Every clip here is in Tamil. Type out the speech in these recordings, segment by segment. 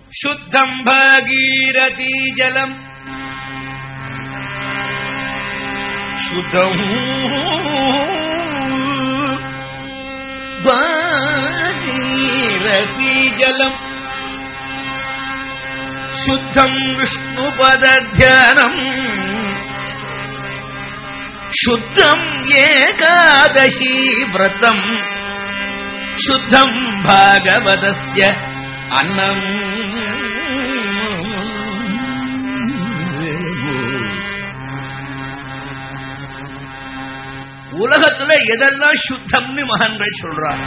शुद्धम् भागीरथी जलम् शुद्धम् भागीरथी जलम् शुद्धम् विष्णुपदध्यानम् शुद्धम् एकादशी व्रतम् शुद्धम् भागवतस्य अन्नम् உலகத்துல எதெல்லாம் சுத்தம்னு மகான்கள் சொல்றாங்க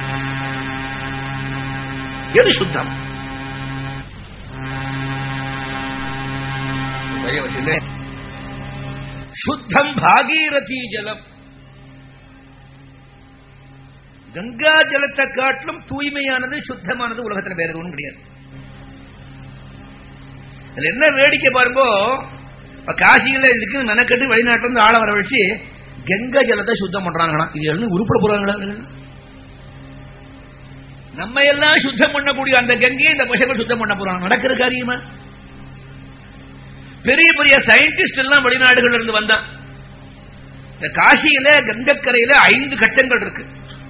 எது சுத்தம் தயவுசெய்து சுத்தம் பாகீரதி ஜலம் கங்கா ஜலத்தை காட்டிலும் தூய்மையானது சுத்தமானது உலகத்துல வேற ஒன்றும் கிடையாது இதுல என்ன வேடிக்கை பாருங்கோ இப்ப காசியில இருக்கு மெனக்கட்டு வெளிநாட்டுல இருந்து ஆள வர வச்சு கங்கா ஜலத்தை சுத்தம் பண்றாங்களாம் இது எல்லாம் உருப்பட போறாங்களா நம்ம எல்லாம் சுத்தம் பண்ணக்கூடிய அந்த கங்கையை இந்த பசங்கள் சுத்தம் பண்ண போறாங்க நடக்கிற காரியமா பெரிய பெரிய சயின்டிஸ்ட் எல்லாம் வெளிநாடுகள் இருந்து வந்தான் இந்த காசியில கங்கக்கரையில ஐந்து கட்டங்கள் இருக்கு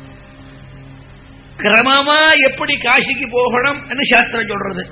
கிரமமா எப்படி காசிக்கு போகணும் சாஸ்திரம் சொல்றது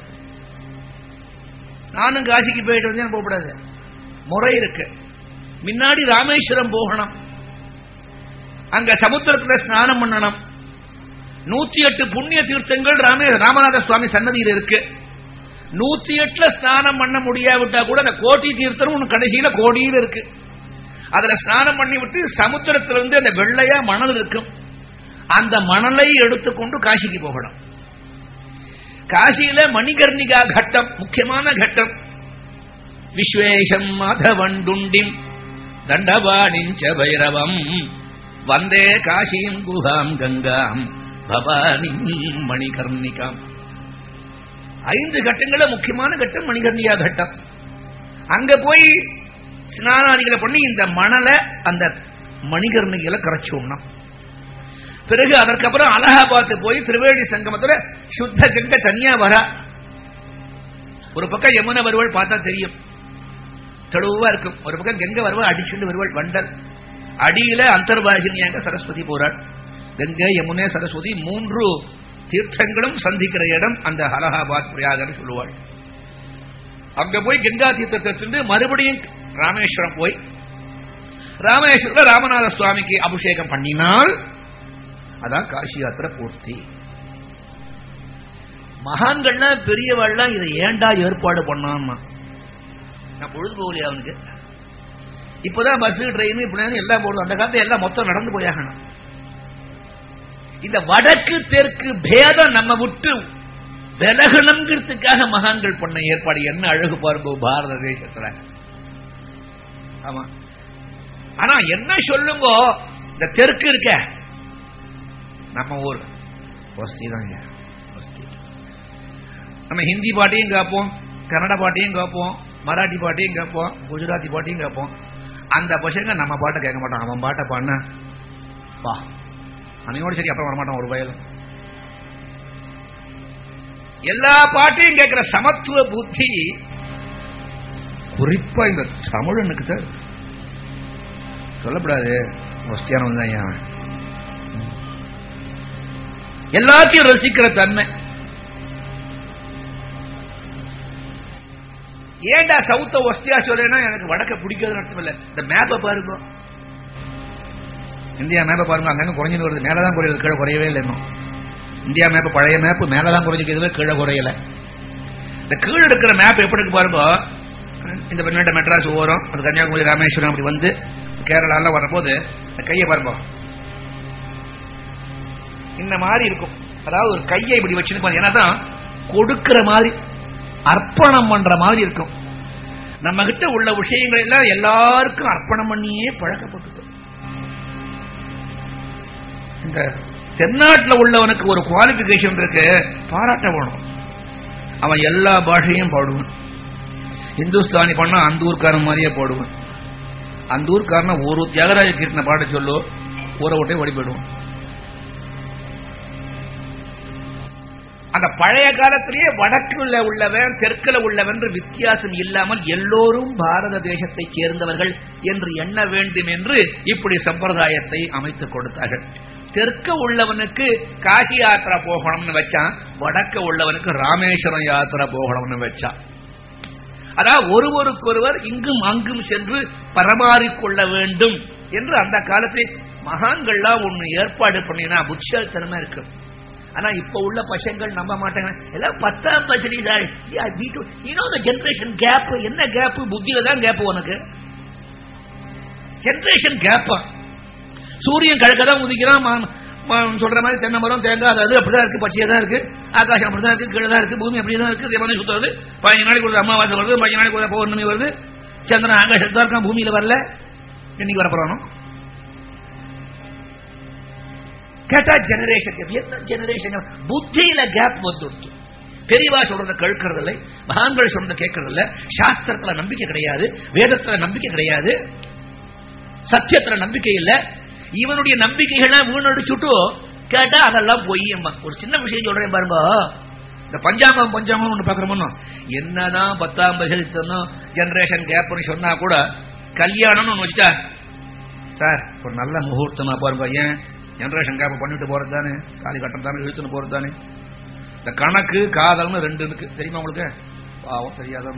நானும் காசிக்கு போயிட்டு வந்தேன் போகக்கூடாது முறை இருக்கு முன்னாடி ராமேஸ்வரம் போகணும் அங்க சமுத்திரத்துல ஸ்நானம் பண்ணணும் நூத்தி எட்டு புண்ணிய தீர்த்தங்கள் ராமே ராமநாத சுவாமி சன்னதியில் இருக்கு நூத்தி எட்டுல ஸ்நானம் பண்ண முடியாவிட்டா கூட அந்த கோட்டி தீர்த்தம் ஒன்று கடைசியில கோடியில் இருக்கு அதுல ஸ்நானம் பண்ணி விட்டு சமுத்திரத்திலிருந்து அந்த வெள்ளையா மணல் இருக்கும் அந்த மணலை எடுத்துக்கொண்டு காசிக்கு போகணும் காசியில மணிகர்ணிகா கட்டம் முக்கியமான கட்டம் விஸ்வேஷம் மாதவண்டுண்டிம் தண்டபாணிஞ்ச பைரவம் வந்தே காசியும் குஹாம் கங்காம் பவானி மணிகர்ணிகாம் ஐந்து கட்டங்கள முக்கியமான கட்டம் மணிகர்ணியா கட்டம் அங்க போய் ஸ்நானாதிகளை பண்ணி இந்த மணலை அந்த மணிகர்ணிகளை கரைச்சு விடணும் பிறகு அதற்கப்புறம் அலகாபாத் போய் திரிவேணி சங்கமத்துல சுத்த கங்க தனியா வரா ஒரு பக்கம் யமுனை வருவள் பார்த்தா தெரியும் தெளிவா இருக்கும் ஒரு பக்கம் கங்கை வருவா அடிச்சுட்டு வருவள் வண்டல் அடியில அந்தர்வாகினியாக சரஸ்வதி போறாள் கங்கை யமுனை சரஸ்வதி மூன்று தீர்த்தங்களும் சந்திக்கிற இடம் அந்த அலகாபாத் பிரயாகன்னு சொல்லுவாள் அங்க போய் கங்கா தீர்த்தத்தை சென்று மறுபடியும் ராமேஸ்வரம் போய் ராமேஸ்வரம் ராமநாத சுவாமிக்கு அபிஷேகம் பண்ணினால் அதான் காசி யாத்திரை பூர்த்தி மகான்கள்லாம் பெரியவாள்லாம் இதை ஏண்டா ஏற்பாடு பண்ணாமா நான் பொழுது போகலையா அவனுக்கு இப்பதான் பஸ் ட்ரெயின் இப்படி எல்லாம் போடுது அந்த காலத்துல எல்லாம் மொத்தம் நடந்து போயாகணும் இந்த வடக்கு தெற்கு பேதம் நம்ம விட்டு விலகணுங்கிறதுக்காக மகான்கள் பண்ண ஏற்பாடு என்ன அழகு பாருங்க பாரத தேசத்துல ஆமா ஆனா என்ன சொல்லுங்க இந்த தெற்கு இருக்க நம்ம ஊர் வசதி தாங்க நம்ம ஹிந்தி பாட்டையும் கேட்போம் கன்னட பாட்டையும் கேட்போம் மராட்டி பாட்டையும் கேட்போம் குஜராத்தி பாட்டையும் கேட்போம் அந்த பசங்க நம்ம பாட்டை கேட்க மாட்டான் அவன் பாட்டை பாடின பா அன்னையோட சரி அப்புறம் வரமாட்டான் ஒரு வயல் எல்லா பாட்டையும் கேட்கிற சமத்துவ புத்தி குறிப்பா இந்த தமிழனுக்கு சார் சொல்லப்படாது வசதியானவன் தான் அவன் எல்லாத்தையும் ரசிக்கிற தன்மை ஏண்டா சவுத்த ஒஸ்தியா சொல்றேன்னா எனக்கு வடக்க பிடிக்காதுன்னு அர்த்தம் இல்ல இந்த மேப்பை பாருங்க இந்தியா மேப்பை பாருங்க அங்கங்க குறைஞ்சு வருது மேலதான் குறையுது கீழே குறையவே இல்லை இன்னும் இந்தியா மேப்பு பழைய மேப்பு மேலதான் குறைஞ்சிக்கிறது கீழே குறையல இந்த கீழே இருக்கிற மேப் எப்படி இருக்கு பாருங்க இந்த பெண்ணாட்ட மெட்ராஸ் ஓரம் அது கன்னியாகுமரி ராமேஸ்வரம் அப்படி வந்து கேரளாலாம் வரும்போது இந்த கையை பாருங்க இந்த மாதிரி இருக்கும் அதாவது ஒரு கையை இப்படி வச்சிருப்பாங்க ஏன்னா தான் கொடுக்கிற மாதிரி அர்ப்பணம் பண்ற மாதிரி இருக்கும் நம்ம கிட்ட உள்ள விஷயங்கள் எல்லாம் எல்லாருக்கும் அர்ப்பணம் பண்ணியே பழக்கப்பட்டு இந்த தென்னாட்டில் உள்ளவனுக்கு ஒரு குவாலிபிகேஷன் இருக்கு பாராட்ட வேணும் அவன் எல்லா பாஷையும் பாடுவான் இந்துஸ்தானி பண்ணா அந்த ஊர்க்காரன் மாதிரியே பாடுவான் அந்த ஊர்க்காரன ஒரு தியாகராஜ கீர்த்தனை பாட சொல்லோ ஊரை விட்டே ஓடி போயிடுவான் அந்த பழைய காலத்திலேயே வடக்குல உள்ளவன் தெற்குல உள்ளவன் வித்தியாசம் இல்லாமல் எல்லோரும் பாரத தேசத்தைச் சேர்ந்தவர்கள் என்று எண்ண வேண்டும் என்று இப்படி சம்பிரதாயத்தை அமைத்துக் கொடுத்தார்கள் தெற்க உள்ளவனுக்கு காசி யாத்திரா போகணும்னு வச்சான் வடக்க உள்ளவனுக்கு ராமேஸ்வரம் யாத்திரா போகணும்னு வச்சான் அதாவது ஒருவருக்கொருவர் இங்கும் அங்கும் சென்று பரமாறிக்கொள்ள வேண்டும் என்று அந்த காலத்தில் மகான்கள்லாம் ஒண்ணு ஏற்பாடு பண்ணினா புத்திசாலித்தனமா இருக்கு ஆனா இப்ப உள்ள பசங்கள் நம்ப மாட்டாங்க எல்லாம் பத்தாம் பசடி சார் ஜெனரேஷன் கேப் என்ன கேப் புத்தியில தான் கேப் உனக்கு ஜெனரேஷன் கேப்பா சூரியன் கிழக்க தான் உதிக்கிறான் மா- மா- சொல்ற மாதிரி தென்னை மரம் தேங்காய் அது அப்படிதான் இருக்கு பச்சையா தான் இருக்கு ஆகாசம் அப்படிதான் இருக்கு கீழே தான் இருக்கு பூமி அப்படிதான் இருக்கு இதே மாதிரி சுத்துறது பதினஞ்சு நாளைக்கு ஒரு அமாவாசை வருது பதினஞ்சு நாளைக்கு ஒரு பௌர்ணமி வருது சந்திரன் ஆகாசத்தான் இருக்கான் பூமியில வரல இன்னைக்கு வரப்போறானோ கேட்டா ஜெனரேஷன் என்ன ஜெனரேஷன் புத்தியில கேப் வந்துடுச்சு பெரியவா சொல்றத கேட்கறது இல்லை மகான்கள் சொல்றத கேட்கறது இல்ல சாஸ்திரத்துல நம்பிக்கை கிடையாது வேதத்துல நம்பிக்கை கிடையாது சத்தியத்துல நம்பிக்கை இல்ல இவனுடைய நம்பிக்கைகள்லாம் வீணடிச்சுட்டு கேட்டா அதெல்லாம் பொய்யம்மா ஒரு சின்ன விஷயம் சொல்றேன் பாருங்க இந்த பஞ்சாங்கம் பஞ்சாங்கம் ஒன்று பார்க்குறோமோ என்னதான் பத்தாம் பசலித்தனும் ஜெனரேஷன் கேப்னு சொன்னா கூட கல்யாணம்னு ஒன்று வச்சுட்டா சார் ஒரு நல்ல முகூர்த்தமா பாருங்க ஏன் ஜெனரேஷன் கேப் பண்ணிட்டு போறது தானே தாலி கட்டம் தானே இழுத்துன்னு போறது தானே இந்த கணக்கு காதல்னு ரெண்டு இருக்கு தெரியுமா உங்களுக்கு பாவம் தெரியாத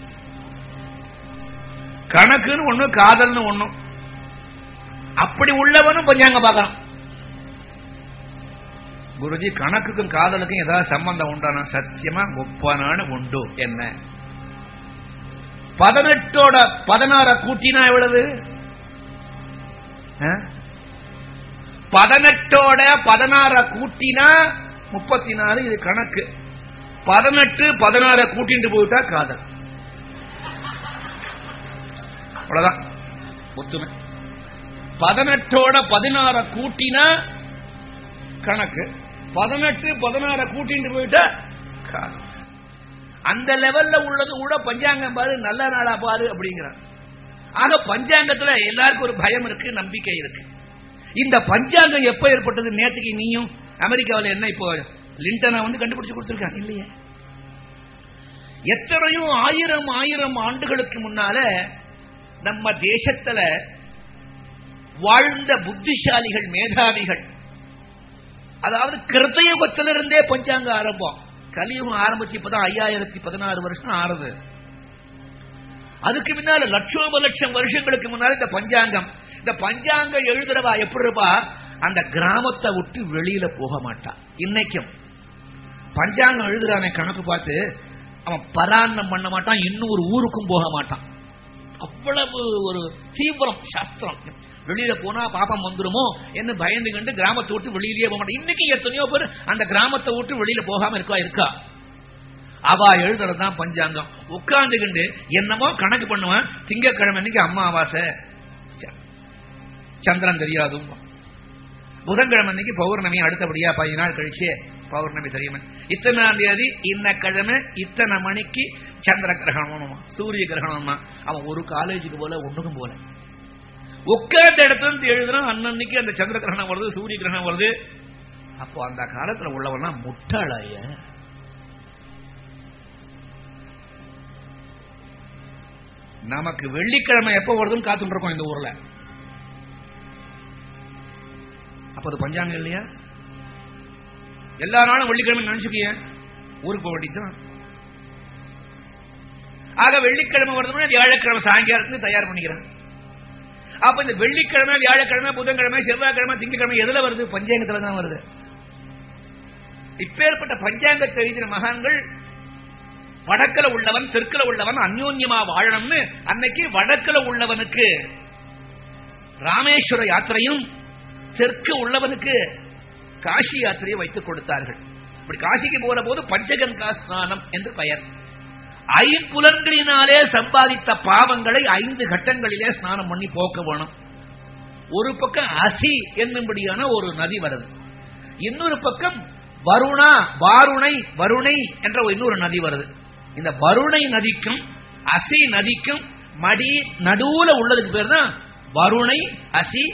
கணக்குன்னு ஒண்ணு காதல்னு ஒண்ணு அப்படி உள்ளவனும் பஞ்சாங்க பார்க்கறான் குருஜி கணக்குக்கும் காதலுக்கும் ஏதாவது சம்பந்தம் உண்டானா சத்தியமா ஒப்பானான உண்டு என்ன பதினெட்டோட பதினாற கூட்டினா எவ்வளவு ஆ? பதினெட்டோட பதினாற கூட்டினா முப்பத்தி நாலு இது கணக்கு பதினெட்டு பதினாற கூட்டிட்டு போயிட்டா காதல் அவ்வளவுதான் ஒத்துமை பதினெட்டோட பதினாற கூட்டினா கணக்கு பதினெட்டு பதினாற கூட்டிட்டு போயிட்டா காதல் அந்த லெவல்ல உள்ளது கூட பஞ்சாங்கம் பாரு நல்ல நாளா பாரு அப்படிங்கிறான் ஆக பஞ்சாங்கத்துல எல்லாருக்கும் ஒரு பயம் இருக்கு நம்பிக்கை இருக்கு இந்த பஞ்சாங்கம் எப்ப ஏற்பட்டது நேற்றுக்கு நீயும் அமெரிக்காவில் என்ன இப்போ லிண்டனை வந்து கண்டுபிடிச்சு கொடுத்துருக்காங்க இல்லையே எத்தனையோ ஆயிரம் ஆயிரம் ஆண்டுகளுக்கு முன்னால நம்ம தேசத்துல வாழ்ந்த புத்திசாலிகள் மேதாவிகள் அதாவது கிருத்தயுகத்திலிருந்தே பஞ்சாங்க ஆரம்பம் கலியுகம் ஆரம்பிச்சு இப்பதான் ஐயாயிரத்தி பதினாறு வருஷம் ஆறுது அதுக்கு முன்னால லட்சோப லட்சம் வருஷங்களுக்கு முன்னால இந்த பஞ்சாங்கம் இந்த பஞ்சாங்கம் எழுதுறவா எப்படி இருப்பா அந்த கிராமத்தை விட்டு வெளியில போக மாட்டான் இன்னைக்கும் பஞ்சாங்கம் எழுதுறானே கணக்கு பார்த்து அவன் பராரணம் பண்ண மாட்டான் இன்னும் ஒரு ஊருக்கும் போக மாட்டான் அவ்வளவு ஒரு தீவிரம் சாஸ்திரம் வெளியில போனா பாப்பம் வந்துருமோ என்று பயந்து கண்டு கிராமத்தை விட்டு வெளியிலேயே போக மாட்டான் இன்னைக்கு எத்தனையோ பேர் அந்த கிராமத்தை விட்டு வெளியில போகாம இருக்கா இருக்கா அவா எழுதுறதுதான் பஞ்சாங்கம் உட்கார்ந்துகிண்டு என்னமோ கணக்கு பண்ணுவான் திங்கக்கிழமை அன்னைக்கு அம்மாவாசை ச- சந்திரன் தெரியாதும் புதன்கிழமை அன்னைக்கு பௌர்ணமி அடுத்தபடியா பதினஞ்சு நாள் கழிச்சு பௌர்ணமி தெரியுமே இத்தனாம் தேதி இன்ன கிழமை இத்தனை மணிக்கு சந்திர கிரகணமா சூரிய கிரகணமா அவன் ஒரு காலேஜுக்கு போல ஒண்ணுக்கும் போல உட்கார்ந்த இடத்துல இருந்து எழுதுறான் அன்னன்னைக்கு அந்த சந்திர கிரகணம் வருது சூரிய கிரகணம் வருது அப்போ அந்த காலத்துல உள்ளவனா முட்டாளாய நமக்கு வெள்ளிக்கிழமை எப்ப வருதுன்னு காத்துட்டு இருக்கோம் இந்த ஊர்ல அப்ப அது பஞ்சாங்கம் இல்லையா எல்லா நாளும் வெள்ளிக்கிழமை நினைச்சுக்கிய ஊருக்கு போக வேண்டியதுதான் ஆக வெள்ளிக்கிழமை வருதுன்னா வியாழக்கிழமை சாயங்காலத்துக்கு தயார் பண்ணிக்கிறேன் அப்ப இந்த வெள்ளிக்கிழமை வியாழக்கிழமை புதன்கிழமை செவ்வாய்க்கிழமை திங்கக்கிழமை எதுல வருது பஞ்சாங்கத்துல தான் வருது இப்பேற்பட்ட பஞ்சாங்கத்தை எழுதின மகான்கள் வடக்குல உள்ளவன் தெற்குல உள்ளவன் அந்யோன்யமா வாழணும்னு அன்னைக்கு வடக்குல உள்ளவனுக்கு ராமேஸ்வர யாத்திரையும் தெற்கு உள்ளவனுக்கு காசி யாத்திரையை வைத்துக் கொடுத்தார்கள் இப்படி காசிக்கு போன போது பஞ்சகங்கா ஸ்நானம் என்று பெயர் ஐம்புலன்களினாலே சம்பாதித்த பாவங்களை ஐந்து கட்டங்களிலே ஸ்நானம் பண்ணி போக்க வேணும் ஒரு பக்கம் அசி என்னும்படியான ஒரு நதி வருது இன்னொரு பக்கம் வருணா வாருணை வருணை என்ற ஒரு இன்னொரு நதி வருது இந்த வருணை நதிக்கும் அசி நதிக்கும் மடி நடுவுல உள்ளதுக்கு பேர் தான் வருணை அசி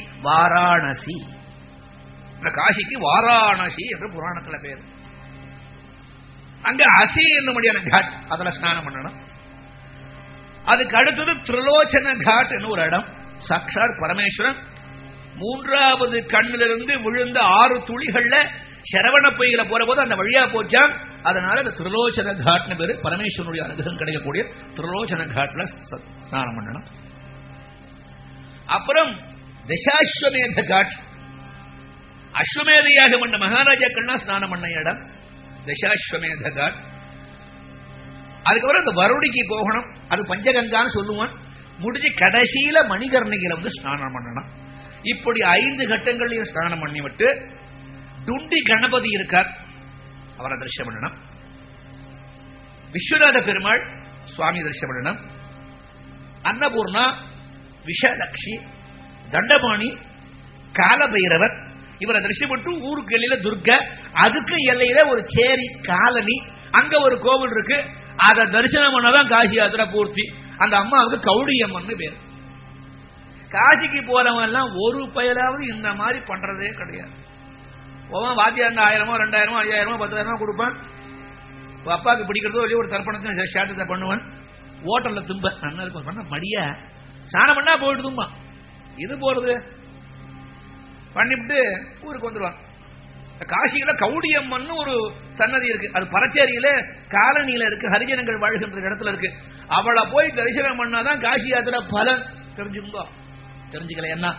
வாராணசி இந்த காசிக்கு வாராணசி என்று புராணத்துல பேர் அங்க அசி என்னும்படியான காட் அதுல ஸ்நானம் பண்ணணும் அதுக்கு அடுத்தது திரிலோச்சன காட் ஒரு இடம் சாட்சாத் பரமேஸ்வரன் மூன்றாவது கண்ணிலிருந்து விழுந்த ஆறு துளிகள்ல சரவண பொய்களை போற போது அந்த வழியா போச்சான் அதனால இந்த திரிலோச்சன காட்னு பேரு பரமேஸ்வரனுடைய அனுகிரகம் கிடைக்கக்கூடிய திரிலோச்சன காட்ல ச- ஸ்நானம் பண்ணணும் அப்புறம் தசாஸ்வமேத காட் அஸ்வமேதையாக பண்ண மகாராஜாக்கள்னா ஸ்நானம் பண்ண இடம் தசாஸ்வமேத காட் அதுக்கப்புறம் இந்த வருடிக்கு போகணும் அது பஞ்சகங்கான்னு சொல்லுவான் முடிஞ்சு கடைசியில மணிகர்ணிகளை வந்து ஸ்நானம் பண்ணணும் இப்படி ஐந்து கட்டங்களையும் ஸ்நானம் பண்ணி விட்டு துண்டி கணபதி இருக்கார் அவரை தரிசனம் பண்ணணும் விஸ்வநாத பெருமாள் சுவாமி தரிசனம் பண்ணணும் அன்னபூர்ணா விஷலக்ஷி தண்டபாணி காலபைரவர் இவரை தரிசனம் பண்ணிட்டு ஊருக்கு எல்லையில துர்க்க அதுக்கு எல்லையில ஒரு சேரி காலனி அங்க ஒரு கோவில் இருக்கு அதை தரிசனம் பண்ணதான் காசி யாத்திரை பூர்த்தி அந்த அம்மாவுக்கு கௌடியம்மன் பேர் காசிக்கு போறவன் எல்லாம் ஒரு பயலாவது இந்த மாதிரி பண்றதே கிடையாது போவான் வாத்தியார் ஆயிரமோ ரெண்டாயிரமோ ஐயாயிரமோ பத்தாயிரமோ கொடுப்பான் இப்ப அப்பாவுக்கு பிடிக்கிறதோ இல்லையோ ஒரு தர்ப்பணத்தை சாட்டத்தை பண்ணுவான் ஹோட்டல்ல தும்ப நல்லா இருக்கும் பண்ண மடியா ஸ்நானம் பண்ணா போயிட்டு தும்பா இது போறது பண்ணிவிட்டு ஊருக்கு வந்துருவான் காசியில கௌடியம்மன் ஒரு சன்னதி இருக்கு அது பரச்சேரியில காலனியில இருக்கு ஹரிஜனங்கள் வாழ்கின்ற இடத்துல இருக்கு அவளை போய் தரிசனம் பண்ணாதான் காசி யாத்திரை பலன் தெரிஞ்சுக்கோ தெரிஞ்சுக்கல என்ன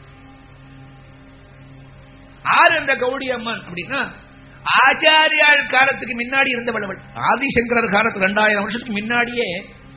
ஆறு அந்த கௌடியம்மன் அப்படின்னா ஆச்சாரியாள் காலத்துக்கு முன்னாடி இருந்தவள் அவள் ஆதிசங்கரர் காலத்து ரெண்டாயிரம் வருஷத்துக்கு முன்னாடியே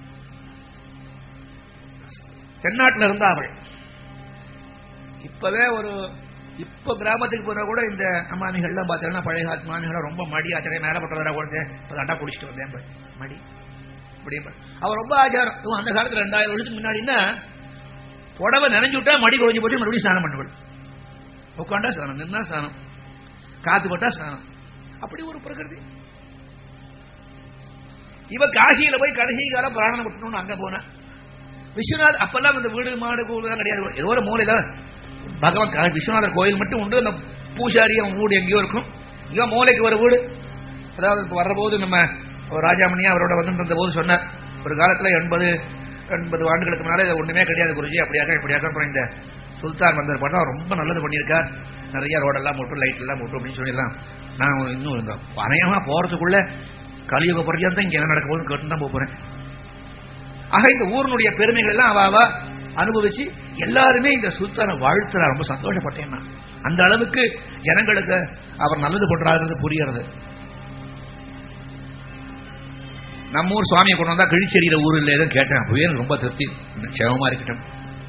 தென்னாட்டில் இருந்தா அவள் இப்பவே ஒரு இப்ப கிராமத்துக்கு போனா கூட இந்த அம்மாமிகள்லாம் பார்த்தீங்கன்னா பழைய காலத்து மாமிகள் ரொம்ப மடி ஆச்சாரிய மேல பட்டதா கூட இப்போ தண்டா குடிச்சிட்டு வந்தேன் பாரு. மடி இப்படி அவ ரொம்ப ஆச்சாரம் இவன் அந்த காலத்துல ரெண்டாயிரம் வருஷத்துக்கு முன்னாடின்னா புடவை நினைஞ்சு விட்டா மடி குழஞ்சு போட்டு மறுபடியும் ஸ்நானம் பண்ணுவள் உட்காண்டா ஸ்நானம் நின்னா ஸ்நானம் காத்து பட்டா ஸ்நானம் அப்படி ஒரு பிரகிருதி இவ காசியில போய் கடைசி காலம் பிராணம் விட்டணும்னு அங்க போன விஸ்வநாத் அப்பெல்லாம் இந்த வீடு மாடு கூடுதான் கிடையாது ஏதோ ஒரு மூலையில பகவான் கா- விஸ்வநாதர் கோயில் மட்டும் உண்டு அந்த பூசாரி அவன் வீடு எங்கேயோ இருக்கும் இங்க மூலைக்கு ஒரு வீடு அதாவது இப்ப வர்றபோது நம்ம ஒரு ராஜாமணியா அவரோட வந்துட்டு இருந்த போது சொன்னார் ஒரு காலத்துல எண்பது எண்பது ஆண்டுகளுக்கு முன்னால இது ஒண்ணுமே கிடையாது குருஜி அப்படியாக இப்படியாக அப்புறம் இந்த சுல்தான் வந்தார் பார்த்தா அவர் ரொம்ப நல்லது பண்ணியிருக்கார் நிறைய ரோடெல்லாம் போட்டு லைட் எல்லாம் போட்டு அப்படின்னு சொல்லிடலாம் நான் இன்னும் இந்த அநேகமா போறதுக்குள்ள கலியுக பர்யந்தம் இங்க என்ன நடக்க போகுதுன்னு கேட்டு தான் போறேன் ஆக இந்த ஊரினுடைய பெருமைகள் எல்லாம் அவ அவ அனுபவிச்சு எல்லாருமே இந்த சுல்தானை வாழ்த்துறா ரொம்ப சந்தோஷப்பட்டேன் நான் அந்த அளவுக்கு ஜனங்களுக்கு அவர் நல்லது பண்றாருன்றது புரியறது நம்ம ஊர் சுவாமியை கொண்டு வந்தா கிழிச்செறியில ஊர் இல்லை ஏதோ கேட்டேன் அப்பவே எனக்கு ரொம்ப திருப்தி க்ஷேமமா இருக்கட்டும்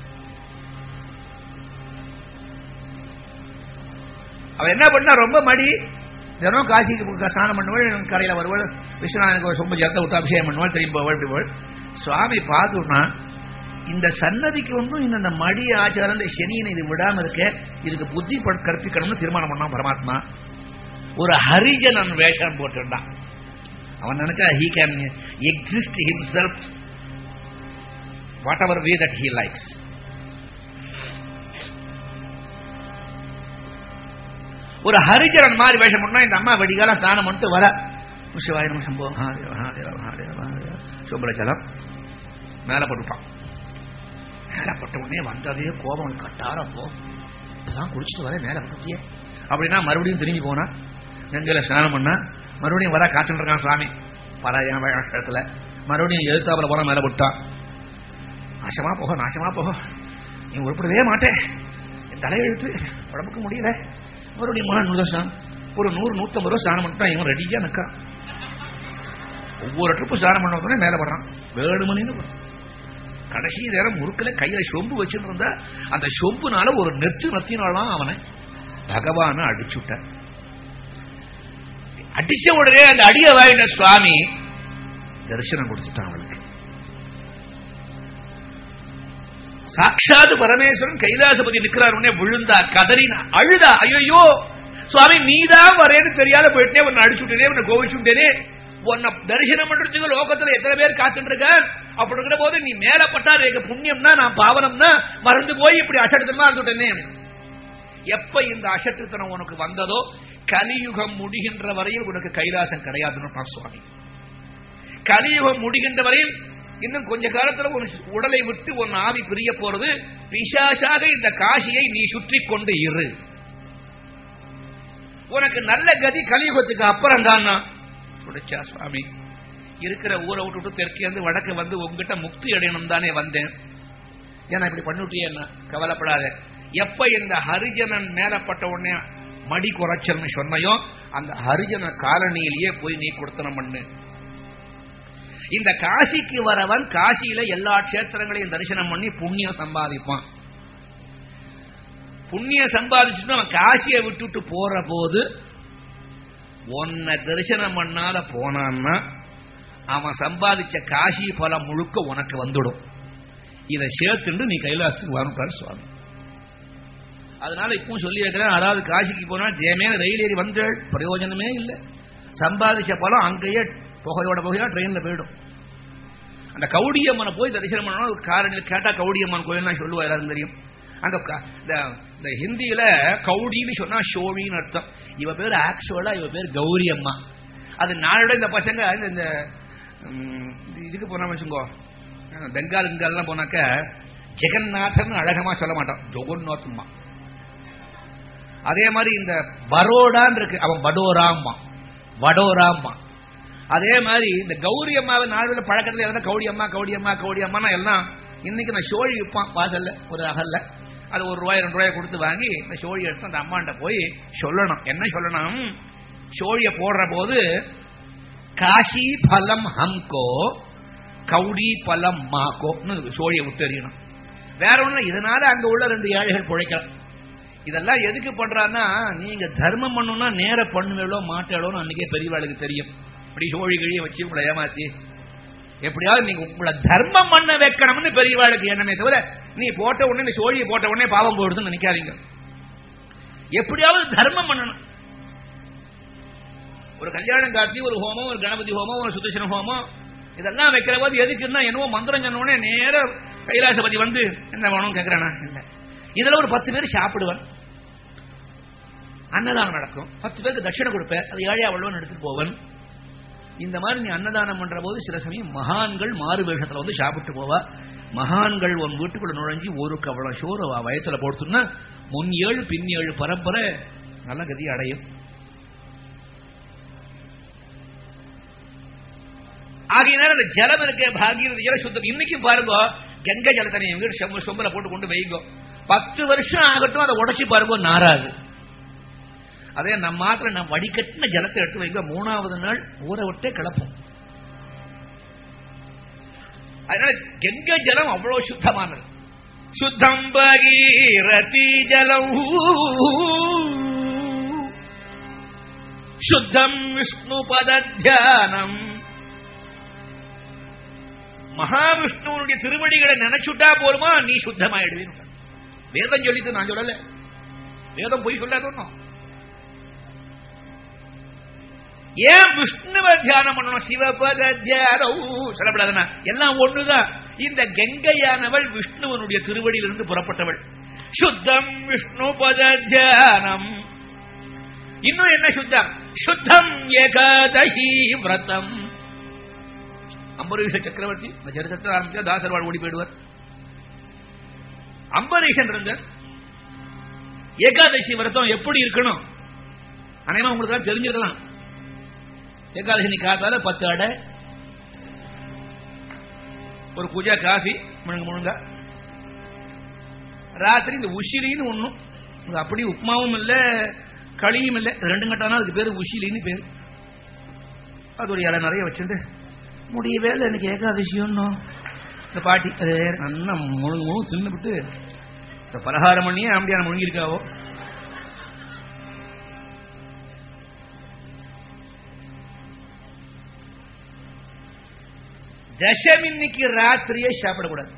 அவ என்ன பண்ணா ரொம்ப மடி தினம் காசிக்கு போ- ஸ்நானம் பண்ணுவாள் கரையில வருவாள் விஸ்வநாதனுக்கு ஒரு சொம்பு ஜலத்தை விட்டு அபிஷேகம் பண்ணுவாள் திரும்பி போவாள் இப்படி போவாள் சுவாமி பார்த்துனா இந்த சன்னதிக்கு ஒன்றும் இந்த மடி ஆச்சாரம் இந்த சனியனை இது விடாம இருக்க இதுக்கு புத்தி ப- கற்பிக்கணும்னு தீர்மானம் பண்ணான் பரமாத்மா ஒரு ஹரிஜனன் வேஷம் போட்டுட்டான் அவன் நினைச்சா he can exist himself whatever way that he likes ஒரு ஹரிஜனன் மாதிரி வேஷம் பண்ணா இந்த அம்மா வெடிகால ஸ்நானம் பண்ணிட்டு வர சிவாய நம சம்போ மகாதேவ மகாதேவ மகாதேவ மகாதேவ சும்பலச்சலம் மேல போட்டுட்டான் மேல போட்ட உடனே வந்ததே கோபம் கட்டார போ இப்பதான் குடிச்சிட்டு வர மேல போட்டியே அப்படின்னா மறுபடியும் திரும்பி போனா கங்கையில ஸ்நானம் பண்ணா மறுபடியும் வர காத்துட்டு இருக்கான் சுவாமி பராஜன இடத்துல மறுபடியும் எழுத்தாப்புல போனா மேல போட்டான் நாசமா போக நாசமா போக நீ உருப்படவே மாட்டேன் என் தலையெழுத்து உடம்புக்கு முடியல மறுபடியும் போனா நூறு ஸ்நானம் ஒரு நூறு நூத்தம்பது ரூபா ஸ்நானம் பண்ணிட்டா இவன் ரெடியா நிற்கான் ஒவ்வொரு ட்ரிப்பு ஸ்நானம் பண்ண உடனே மேல படுறான் வேடு மணின்னு போறான். கடைசி நேரம் முறுக்கல கையில சொம்பு வச்சுட்டு இருந்தா அந்த சொம்புனால ஒரு நெத்து நத்தினாலாம் அவனை பகவான அடிச்சு விட்டார் அடிச்ச உடனே அந்த அடிய வாங்கின சுவாமி தரிசனம் கொடுத்துட்டான் அவளுக்கு சாட்சாத் பரமேஸ்வரன் கைலாசபதி நிக்கிறார் உடனே விழுந்தா கதறினா அழுதா ஐயோ சுவாமி நீதான் வரேன்னு தெரியாத போயிட்டே உன்னை அடிச்சு விட்டேனே உன்னை கோவிச்சு விட்டேனே உன்னை தரிசனம் பண்றதுக்கு லோகத்துல எத்தனை பேர் காத்துட்டு இருக்க அப்படி இருக்கிற போது நீ மேலப்பட்டா எனக்கு புண்ணியம்னா நான் பாவனம்னா மறந்து போய் இப்படி அசடுத்தமா இருந்துட்டேனே எப்ப இந்த அசட்டுத்தனம் உனக்கு வந்ததோ கலியுகம் முடிகின்ற வரையில் உனக்கு கைலாசம் கிடையாதுன்னு சுவாமி கலியுகம் முடிகின்ற வரையில் இன்னும் கொஞ்ச காலத்துல உன் உடலை விட்டு உன் ஆவி பிரிய போறது பிசாசாக இந்த காசியை நீ சுற்றி கொண்டு இரு உனக்கு நல்ல கதி கலியுகத்துக்கு அப்புறம் தான் முடிச்சா சுவாமி இருக்கிற ஊரை விட்டுட்டு தெற்கே இருந்து வடக்கு வந்து உங்ககிட்ட முக்தி அடையணும் தானே வந்தேன் ஏன்னா இப்படி பண்ணிவிட்டியே என்ன கவலைப்படாத எப்ப இந்த ஹரிஜனன் மேலப்பட்ட உடனே மடி குறைச்சல்னு சொன்னையோ அந்த ஹரிஜன காலனியிலேயே போய் நீ கொடுத்தனம் பண்ணு இந்த காசிக்கு வரவன் காசியில எல்லா கஷேத்திரங்களையும் தரிசனம் பண்ணி புண்ணியம் சம்பாதிப்பான் புண்ணியம் சம்பாதிச்சுட்டு அவன் காசியை விட்டுட்டு போற போது உன்னை தரிசனம் பண்ணாத போனான்னா அவன் சம்பாதிச்ச காசி பலம் முழுக்க உனக்கு வந்துடும் இதை சேர்த்துண்டு நீ கைலாசத்துக்கு வரணுட்டார் சுவாமி அதனால இப்பவும் சொல்லி வைக்கிறேன் அதாவது காசிக்கு போனா ஜெயமேல ரயில் ஏறி வந்து பிரயோஜனமே இல்லை சம்பாதிச்ச பலம் அங்கேயே புகையோட புகையா ட்ரெயின்ல போயிடும் அந்த கவுடியம்மனை போய் தரிசனம் பண்ணணும் காரணியில் கேட்டா கவுடியம்மன் கோயில் சொல்லுவா எல்லாரும் தெரியும் அந்த இந்த ஹிந்தியில கவுடின்னு சொன்னா ஷோழின்னு அர்த்தம் இவ பேர் ஆக்சுவலா இவ பேர் கௌரி அம்மா அது நாளோட இந்த பசங்க இந்த இதுக்கு போனா வச்சுங்கோ பெங்கால் இங்கால்லாம் போனாக்க ஜெகநாதன் அழகமா சொல்ல மாட்டான் ஜொகநாத்மா அதே மாதிரி இந்த பரோடான்னு இருக்கு அவன் படோராம்மா வடோராம்மா அதே மாதிரி இந்த கௌரி அம்மாவை நாடுல பழக்கத்துல எதாவது கௌடி அம்மா கௌடி அம்மா கௌடி அம்மா எல்லாம் இன்னைக்கு நான் சோழி விற்பான் வாசல்ல ஒரு அகல்ல அது ஒரு ரூபாய் ரெண்டு ரூபாய் கொடுத்து வாங்கி இந்த சோழி எடுத்து அந்த அம்மாண்ட போய் சொல்லணும் என்ன சொல்லணும் சோழிய போடுற போது காஷி பலம் ஹம்கோ கௌடி பலம் மாக்கோன்னு சோழியை விட்டு எறியணும் வேற ஒண்ணு இதனால அங்க உள்ள ரெண்டு ஏழைகள் பிழைக்கலாம் இதெல்லாம் எதுக்கு பண்றான்னா நீங்க தர்மம் பண்ணணும்னா நேர பண்ணுவேளோ மாட்டாளோன்னு அன்னைக்கே பெரியவாளுக்கு தெரியும் இப்படி சோழி கிழிய வச்சு உங்களை ஏமாத்தி எப்படியாவது நீங்க உங்களை தர்மம் பண்ண வைக்கணும்னு பெரியவாளுக்கு என்னமே தவிர நீ போட்ட உடனே இந்த சோழியை போட்ட உடனே பாவம் போடுதுன்னு நினைக்காதீங்க எப்படியாவது தர்மம் பண்ணணும் ஒரு கல்யாணம் காட்சி ஒரு ஹோமம் ஒரு கணபதி ஹோமம் ஒரு சுதர்சன ஹோமம் இதெல்லாம் வைக்கிற போது எதுக்குன்னா என்னவோ மந்திரம் சொன்ன உடனே நேர கைலாசபதி வந்து என்ன வேணும் கேட்கிறானா இல்ல இதுல ஒரு பத்து பேர் சாப்பிடுவன் அன்னதானம் நடக்கும் பத்து பேருக்கு தட்சிணை கொடுப்பேன் அது ஏழையா வள்ளுவன் எடுத்துட்டு போவன் இந்த மாதிரி நீ அன்னதானம் பண்ற போது சில சமயம் மகான்கள் மாறு வேஷத்துல வந்து சாப்பிட்டு போவா மகான்கள் உன் வீட்டுக்குள்ள நுழைஞ்சி ஒரு கவளம் சோறு வயத்துல போடுத்துன்னா முன் ஏழு பின் ஏழு பரம்பரை நல்ல கதி அடையும் ஆகையினால அந்த ஜலம் இருக்க பாகீரத ஜல சுத்தம் இன்னைக்கும் பாருங்க கங்கை ஜலத்தனை வீடு செம்பு சொம்பல போட்டு கொண்டு வைங்க பத்து வருஷம் ஆகட்டும் அதை உடச்சி பாருங்க நாராது அதே நம்ம மாத்திரம் நம்ம வடிகட்டின ஜலத்தை எடுத்து வைங்க மூணாவது நாள் ஊற விட்டே கிளப்போம் அதனால கங்கை ஜலம் அவ்வளவு சுத்தமானது சுத்தம் பகீரதி ஜலம் சுத்தம் விஷ்ணு பத தியானம் மகாவிஷ்ணுவனுடைய திருவடிகளை நினைச்சுட்டா போருமா நீ சுத்தமாயிடுவீங்க வேதம் சொல்லிட்டு நான் சொல்லல வேதம் போய் சொல்லாத ஏன் விஷ்ணுவை தியானம் பண்ணணும் சிவபத தியானம் சொல்லப்படாதுன்னா எல்லாம் ஒண்ணுதான் இந்த கங்கையானவள் விஷ்ணுவனுடைய திருவடியிலிருந்து புறப்பட்டவள் சுத்தம் விஷ்ணு பத தியானம் இன்னும் என்ன சுத்தம் சுத்தம் ஏகாதசி விரதம் அம்பரீஷ சக்கரவர்த்தி இந்த சரித்திரத்தை ஆரம்பிச்சா தாசர்வாள் ஓடி போயிடுவார் அம்பரீஷன் இருந்த ஏகாதசி விரதம் எப்படி இருக்கணும் அனைவரும் உங்களுக்கு தெரிஞ்சிருக்கலாம் ஏகாதசி காத்தால பத்து அடை ஒரு பூஜா காஃபி முழுங்க முழுங்க ராத்திரி இந்த உசிலின்னு ஒண்ணும் அப்படி உப்மாவும் இல்ல களியும் இல்ல ரெண்டு கட்டானா அதுக்கு பேரு உசிலின்னு பேரு அது ஒரு இலை நிறைய வச்சுட்டு முடியவே இல்லை எனக்கு ஏகாதசியம் இந்த பாட்டி அது நல்லா முழுங்க முழு தின்னுபிட்டு இந்த பலகாரம் பண்ணியே ஆம்பியான முழுங்கிருக்காவோ தசமின்னிக்கு ராத்திரியே சாப்பிடக்கூடாது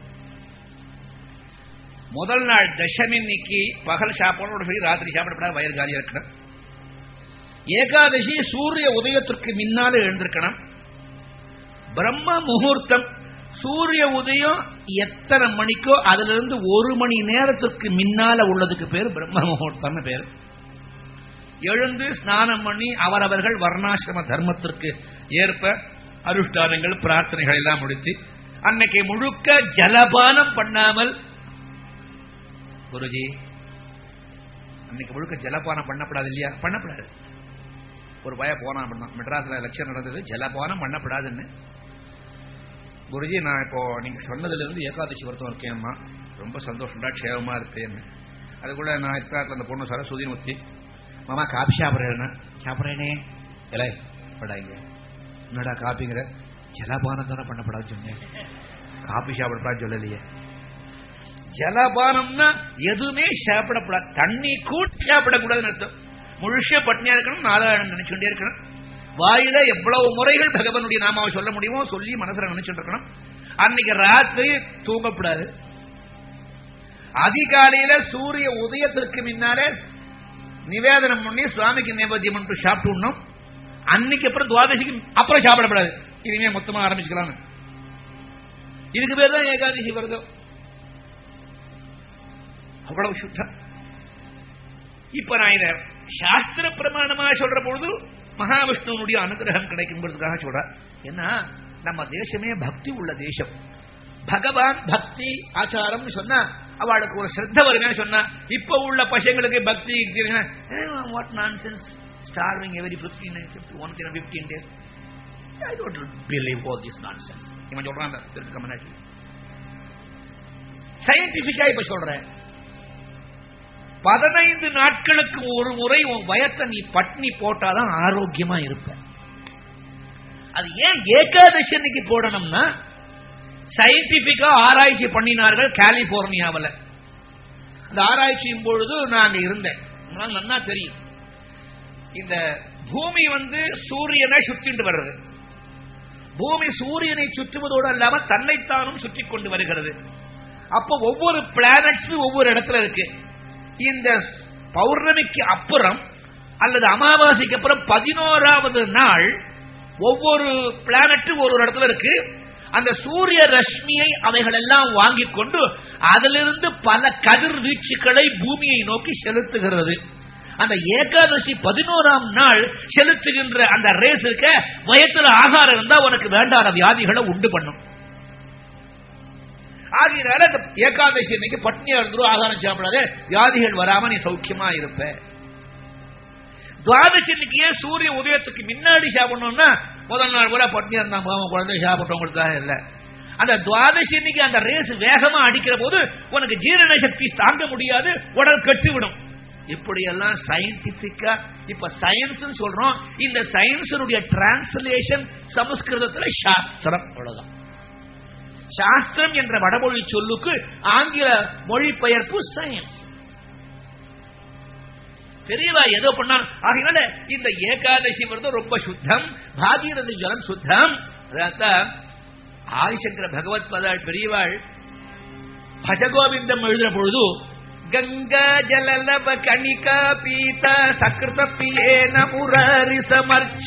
முதல் நாள் தசமின்னிக்கு பகல் சாப்பிடணும் சொல்லி ராத்திரி சாப்பிடக்கூடாது வயிறு காலியா இருக்கணும் ஏகாதசி சூரிய உதயத்திற்கு முன்னால எழுந்திருக்கணும் பிரம்ம முகூர்த்தம் சூரிய உதயம் எத்தனை மணிக்கோ அதுல இருந்து ஒரு மணி நேரத்திற்கு முன்னால உள்ளதுக்கு பேர் பிரம்ம முகூர்த்தம்னு பேர் எழுந்து ஸ்நானம் பண்ணி அவரவர்கள் வர்ணாசிரம தர்மத்திற்கு ஏற்ப அனுஷ்டானங்கள் பிரார்த்தனைகள் எல்லாம் முடித்து அன்னைக்கு முழுக்க ஜலபானம் பண்ணாமல் குருஜி அன்னைக்கு முழுக்க ஜலபானம் பண்ணப்படாது இல்லையா பண்ணப்படாது ஒரு பய போனான் அப்படின்னா மெட்ராஸ்ல எலெக்ஷன் நடந்தது ஜலபானம் பண்ணப்படாதுன்னு குருஜி நான் இப்போ நீங்க சொன்னதுல இருந்து ஏகாதசி விரதம் இருக்கேன்மா ரொம்ப சந்தோஷம்டா க்ஷேமமா இருப்பேன்னு அதுக்குள்ள நான் இருக்காட்டில் அந்த பொண்ணு சரஸ்வதி முத்தி மாமா காபி சாப்பிட்றேன்னு சாப்பிட்றேனே இல்லை படாங்க என்னடா காப்பிங்கிற ஜலபானம் தானே பண்ணப்படாது சொன்னேன் காபி சாப்பிடப்படாது சொல்லலையே ஜலபானம்னா எதுவுமே சாப்பிடப்படாது தண்ணி கூட சாப்பிடக்கூடாதுன்னு அர்த்தம் முழுச பட்னியா இருக்கணும் நாராயணன் நினைச்சுட்டே இருக்கணும் வாயில எவ்வளவு முறைகள் பகவனுடைய நாமாவை சொல்ல முடியுமோ சொல்லி மனசுல நினைச்சுட்டு இருக்கணும் அன்னைக்கு ராத்திரி தூங்கப்படாது அதிகாலையில சூரிய உதயத்திற்கு முன்னாலே நிவேதனம் பண்ணி சுவாமிக்கு நேபத்தியம் பண்ணிட்டு சாப்பிட்டுணும் அன்னைக்கு அப்புறம் துவாதசிக்கு அப்புறம் சாப்பிடப்படாது இனிமே மொத்தமா ஆரம்பிச்சுக்கலாம் இதுக்கு பேர் தான் ஏகாதசி விரதம் அவ்வளவு சுத்தம் இப்ப நான் இத சாஸ்திர பிரமாணமா சொல்ற பொழுது மகாவிஷ்ணுவனுடைய அனுகிரகம் கிடைக்கும்பதுக்காக சொல்ற ஏன்னா நம்ம தேசமே பக்தி உள்ள தேசம் பகவான் பக்தி ஆச்சாரம் சொன்னா அவளுக்கு ஒரு ஸ்ரத்த வருமே சொன்னா இப்ப உள்ள பசங்களுக்கு பக்தி what nonsense starving every fifteen one fifteen days I don't believe all this nonsense இவன் சொல்றான் திருக்கு கம்யூனிட்டி சயின்டிபிக்கா இப்ப சொல்றேன் பதினைந்து நாட்களுக்கு ஒரு முறை உன் வயத்தை நீ பட்னி போட்டாதான் ஆரோக்கியமா இருப்ப அது ஏன் ஏகாதசி அன்னைக்கு போடணும்னா சயின்டிபிக்கா ஆராய்ச்சி பண்ணினார்கள் கலிபோர்னியாவில் அந்த ஆராய்ச்சியின் பொழுது நான் அங்க இருந்தேன் நல்லா தெரியும் இந்த பூமி வந்து சூரியனை சுற்றிட்டு வருது பூமி சூரியனை சுற்றுவதோடு அல்லாம தன்னைத்தானும் சுற்றி கொண்டு வருகிறது அப்போ ஒவ்வொரு பிளானட்ஸ் ஒவ்வொரு இடத்துல இருக்கு இந்த பௌர்ணமிக்கு அப்புறம் அல்லது அமாவாசைக்கு அப்புறம் பதினோராவது நாள் ஒவ்வொரு பிளானட்டும் ஒரு ஒரு இடத்துல இருக்கு அந்த சூரிய ரஷ்மியை அவைகள் எல்லாம் வாங்கிக் கொண்டு அதிலிருந்து பல கதிர்வீச்சுக்களை பூமியை நோக்கி செலுத்துகிறது அந்த ஏகாதசி பதினோராம் நாள் செலுத்துகின்ற அந்த ரேஸ் இருக்க வயத்துல ஆகாரம் இருந்தா உனக்கு வேண்டாத வியாதிகளை உண்டு பண்ணும் ஆகையினால அந்த ஏகாதசி அன்னைக்கு பட்னியா இருந்துரும் ஆகாரம் சாப்பிடாத வியாதிகள் வராம நீ சௌக்கியமா இருப்ப துவாதசி அன்னைக்கு ஏன் சூரிய உதயத்துக்கு முன்னாடி சாப்பிடணும்னா முதல் நாள் கூட பட்னியா இருந்தாங்க குழந்தை சாப்பிட்டவங்களுக்காக இல்ல அந்த துவாதசி அன்னைக்கு அந்த ரேஸ் வேகமா அடிக்கிற போது உனக்கு ஜீரண சக்தி தாங்க முடியாது உடல் கட்டுவிடும் இப்படியெல்லாம் சயின்டிபிக்கா இப்ப சயின்ஸ் சொல்றோம் இந்த சயின்ஸனுடைய டிரான்ஸ்லேஷன் சமஸ்கிருதத்துல சாஸ்திரம் அவ்வளவுதான் சாஸ்திரம் என்ற வடமொழி சொல்லுக்கு ஆங்கில மொழிபெயர்ப்பு சயின்ஸ் பெரியவா ஏதோ பண்ணா ஆகையினால இந்த ஏகாதசி விரதம் ரொம்ப சுத்தம் பாகீரதி ஜலம் சுத்தம் அதான் ஆதிசங்கர பகவத் பதாள் பெரியவாள் பஜகோவிந்தம் எழுதுற பொழுது கங்கா ஜலலப கணிகா பீத சக்கிருத பியேன முரரி சமர்ச்ச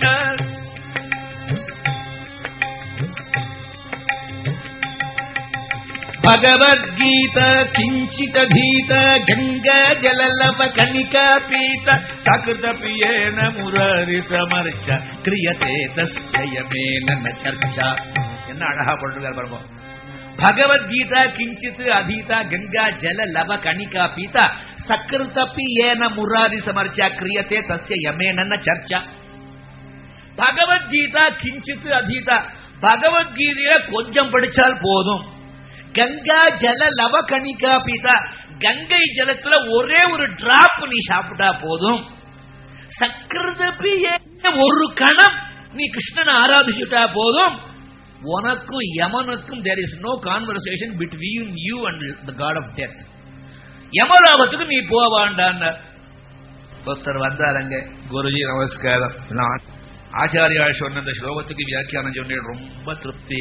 భగవద్గీత కించితధీత గంగా జలలవ కణికా పీత సకృత పియేన మురరి సమర్చ క్రియతే తస్యయమేన చర్చ என்ன அழகா போட்டிருக்கார் பாருங்க பகவத்கீதா கிஞ்சித் அதீதா கங்கா ஜல லவ கணிகா பீதா சக்கிருதப்பி ஏன முராரி சமர்ச்சா கிரியத்தே தஸ்ய யமேன சர்ச்சா பகவத்கீதா கிஞ்சித் அதீதா பகவத்கீதையில கொஞ்சம் படிச்சால் போதும் கங்கா ஜல லவ கணிகா பீதா கங்கை ஜலத்துல ஒரே ஒரு டிராப் நீ சாப்பிட்டா போதும் சக்கரதப்பி ஒரு கணம் நீ கிருஷ்ணனை ஆராதிச்சுட்டா போதும் உனக்கும் யமனுக்கும் there is no conversation between you and the god of death யமலாபத்துக்கு நீ போவாண்டான் ஒருத்தர் வந்தாருங்க குருஜி நமஸ்காரம் நான் ஆச்சாரியால் சொன்ன இந்த ஸ்லோகத்துக்கு வியாக்கியானம் சொன்னேன் ரொம்ப திருப்தி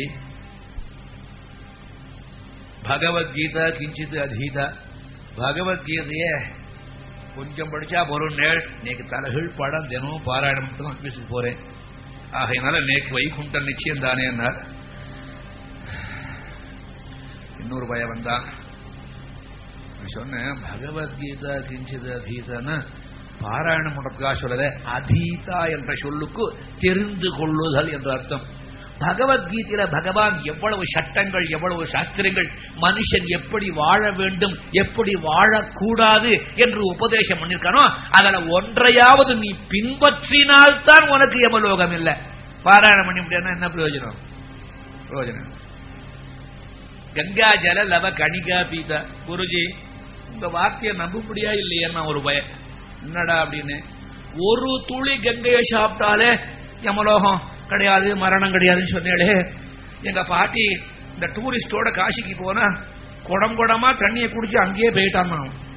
பகவத்கீதா கிஞ்சித் அதீதா பகவத்கீதைய கொஞ்சம் படிச்சா போறோம் நேள் நேக்கு தலைகள் படம் தினமும் பாராயணம் மட்டும் ஆபீஸுக்கு போறேன் ஆகையினால நேக்கு வைகுண்டம் நிச்சயம் தானே என்னார் இன்னொரு பய வந்தான் சொன்னேன் பகவத்கீதா கிஞ்சித் அதீதானா பாராயணம் பண்றதுக்காக சொல்லல அதீதா என்ற சொல்லுக்கு தெரிந்து கொள்ளுதல் என்ற அர்த்தம் பகவத்கீதையில பகவான் எவ்வளவு சட்டங்கள் எவ்வளவு சாஸ்திரங்கள் மனுஷன் எப்படி வாழ வேண்டும் எப்படி வாழக்கூடாது என்று உபதேசம் பண்ணிருக்கானோ அதுல ஒன்றையாவது நீ பின்பற்றினால்தான் உனக்கு யமலோகம் இல்லை பாராயணம் பண்ணி முடியாது என்ன பிரயோஜனம் பிரயோஜனம் கங்கா ஜல லவ கணிகா பீதா குருஜி உங்க வார்த்தையை நம்ப முடியா இல்லையா ஒரு பயம் என்னடா அப்படின்னு ஒரு துளி கங்கையை சாப்பிட்டாலே யமலோகம் கிடையாது மரணம் கிடையாதுன்னு சொன்னேளே எங்க பாட்டி இந்த டூரிஸ்டோட காசிக்கு போனா குடம் குடமா தண்ணியை குடிச்சு அங்கேயே போயிட்டான்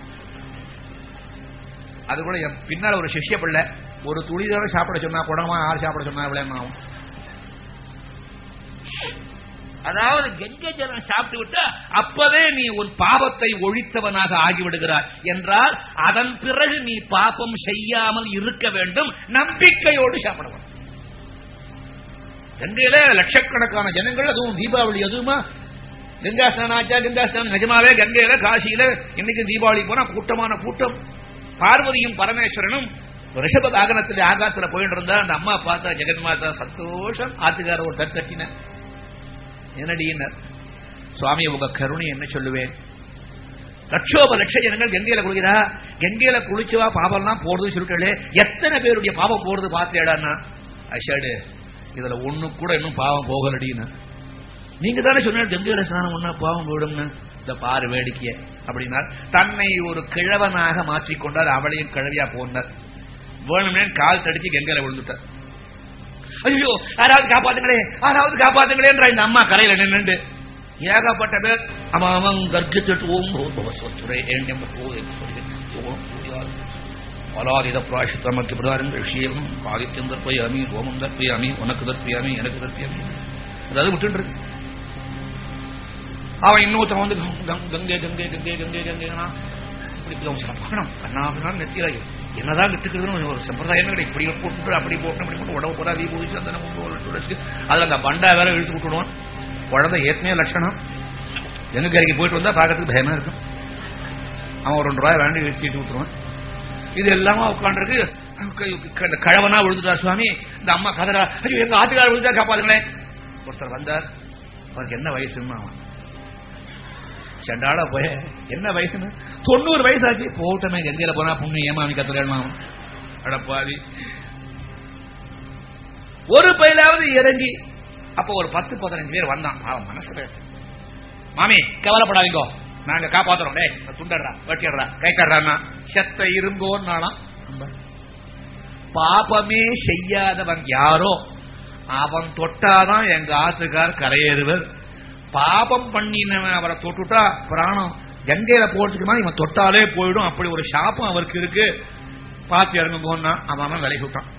அது கூட என் பின்னால ஒரு சிஷ்ய பிள்ளை ஒரு துளி தடவை சாப்பிட சொன்னா குடமா யார் சாப்பிட சொன்னா இவ்வளவு ஆகும் அதாவது கங்கை ஜலம் சாப்பிட்டு விட்டா அப்பவே நீ உன் பாவத்தை ஒழித்தவனாக ஆகிவிடுகிறாய் என்றால் அதன் பிறகு நீ பாபம் செய்யாமல் இருக்க வேண்டும் நம்பிக்கையோடு சாப்பிடணும் கங்கையில லட்சக்கணக்கான ஜனங்கள் அதுவும் தீபாவளி அதுவுமா கங்கா ஸ்நானம் ஆச்சா கங்கா ஸ்நானம் நிஜமாவே கங்கையில காசியில இன்னைக்கு தீபாவளி போனா கூட்டமான கூட்டம் பார்வதியும் பரமேஸ்வரனும் ரிஷப வாகனத்தில் ஆகாசத்துல போயிட்டு இருந்தா அந்த அம்மா பார்த்தா ஜெகன்மாதா சந்தோஷம் ஆத்துக்கார ஒரு தட்டத்தின என்னடியினர் சுவாமி உங்க கருணை என்ன சொல்லுவேன் லட்சோப லட்ச ஜனங்கள் கங்கையில குளிக்கிறா கங்கையில குளிச்சுவா பாவம்லாம் போடுது சொல்லிட்டு எத்தனை பேருடைய பாவம் போடுது பார்த்தேடான்னா அஷாடு இதுல ஒண்ணு கூட இன்னும் பாவம் போகலடின்னு நீங்க தானே சொன்ன கங்கையில ஸ்நானம் பண்ணா பாவம் போயிடும்னு இந்த பாரு வேடிக்கைய அப்படின்னா தன்னை ஒரு கிழவனாக மாற்றிக்கொண்டார் அவளையும் கிழவியா போனார் வேணும்னே கால் தடிச்சு கங்கையில விழுந்துட்டார் ஐயோ யாராவது காப்பாத்துங்களே யாராவது காப்பாத்துங்களேன்ற இந்த அம்மா கரையில நின்று ஏகப்பட்ட பேர் அவன் அவன் கர்க்கிட்டு ஓம் பவஸ்வத்துறை ஏண்டம் பலாதித பிராஷித்தமக்கு பிரதாரம் விஷயம் ஆதித்யம் தற்பயாமி ஓமம் தற்பயாமி உனக்கு தற்பியாமி எனக்கு தற்பியாமி அதாவது விட்டு அவன் இன்னொருத்தன் வந்து கங்கை கங்கை கங்கை கங்கை கங்கைனா இப்படி பார்க்கணும் கண்ணாபினா நெத்தியில என்னதான் விட்டுக்கிறதுன்னு ஒரு சம்பிரதாயம் கிடையாது இப்படி போட்டு அப்படி போட்டு அப்படி போட்டு உடம்பு போடா வீ போயிச்சு அந்த நம்ம அதுல அந்த பண்டா வேற இழுத்து விட்டுடுவான் குழந்தை ஏற்கனவே லட்சணம் எங்க கரைக்கு போயிட்டு வந்தா பார்க்கறதுக்கு பயமா இருக்கும் அவன் ஒரு ரெண்டு ரூபாய் வேண்டி இழுத்து விட்டுருவான் இது எல்லாமே உட்காந்துருக்கு கழவனா விழுந்துட்டா சுவாமி இந்த அம்மா கதரா ஐயோ எங்க ஆத்துக்கார விழுந்தா காப்பாதுங்களேன் ஒருத்தர் வந்தார் அவருக்கு என்ன வயசுன்னு அவன் செண்டாடா போய என்ன வயசுன்னு தொண்ணூறு வயசு ஆச்சு போட்டமே கங்கையில போனா புண்ணு ஏமாமி கத்துக்கணுமா அடப்பாதி ஒரு பயிலாவது இறங்கி அப்ப ஒரு பத்து பதினஞ்சு பேர் வந்தான் அவன் மனசுல மாமி கவலைப்படாதீங்கோ நாங்க காப்பாத்துறோம் டே துண்டடுறா வெட்டிடுறா கை கடுறான்னா செத்த இருங்கோன்னாலாம் பாபமே செய்யாதவன் யாரோ அவன் தொட்டாதான் எங்க ஆத்துக்கார் கரையேறுவர் பாபம் பண்ணினவன் அவரை தொட்டுட்டா பிராணம் கங்கையில போறதுக்குமா இவன் தொட்டாலே போயிடும் அப்படி ஒரு சாப்பம் அவருக்கு இருக்கு பார்த்து இறங்குங்கன்னா அவன் விலகி விட்டான்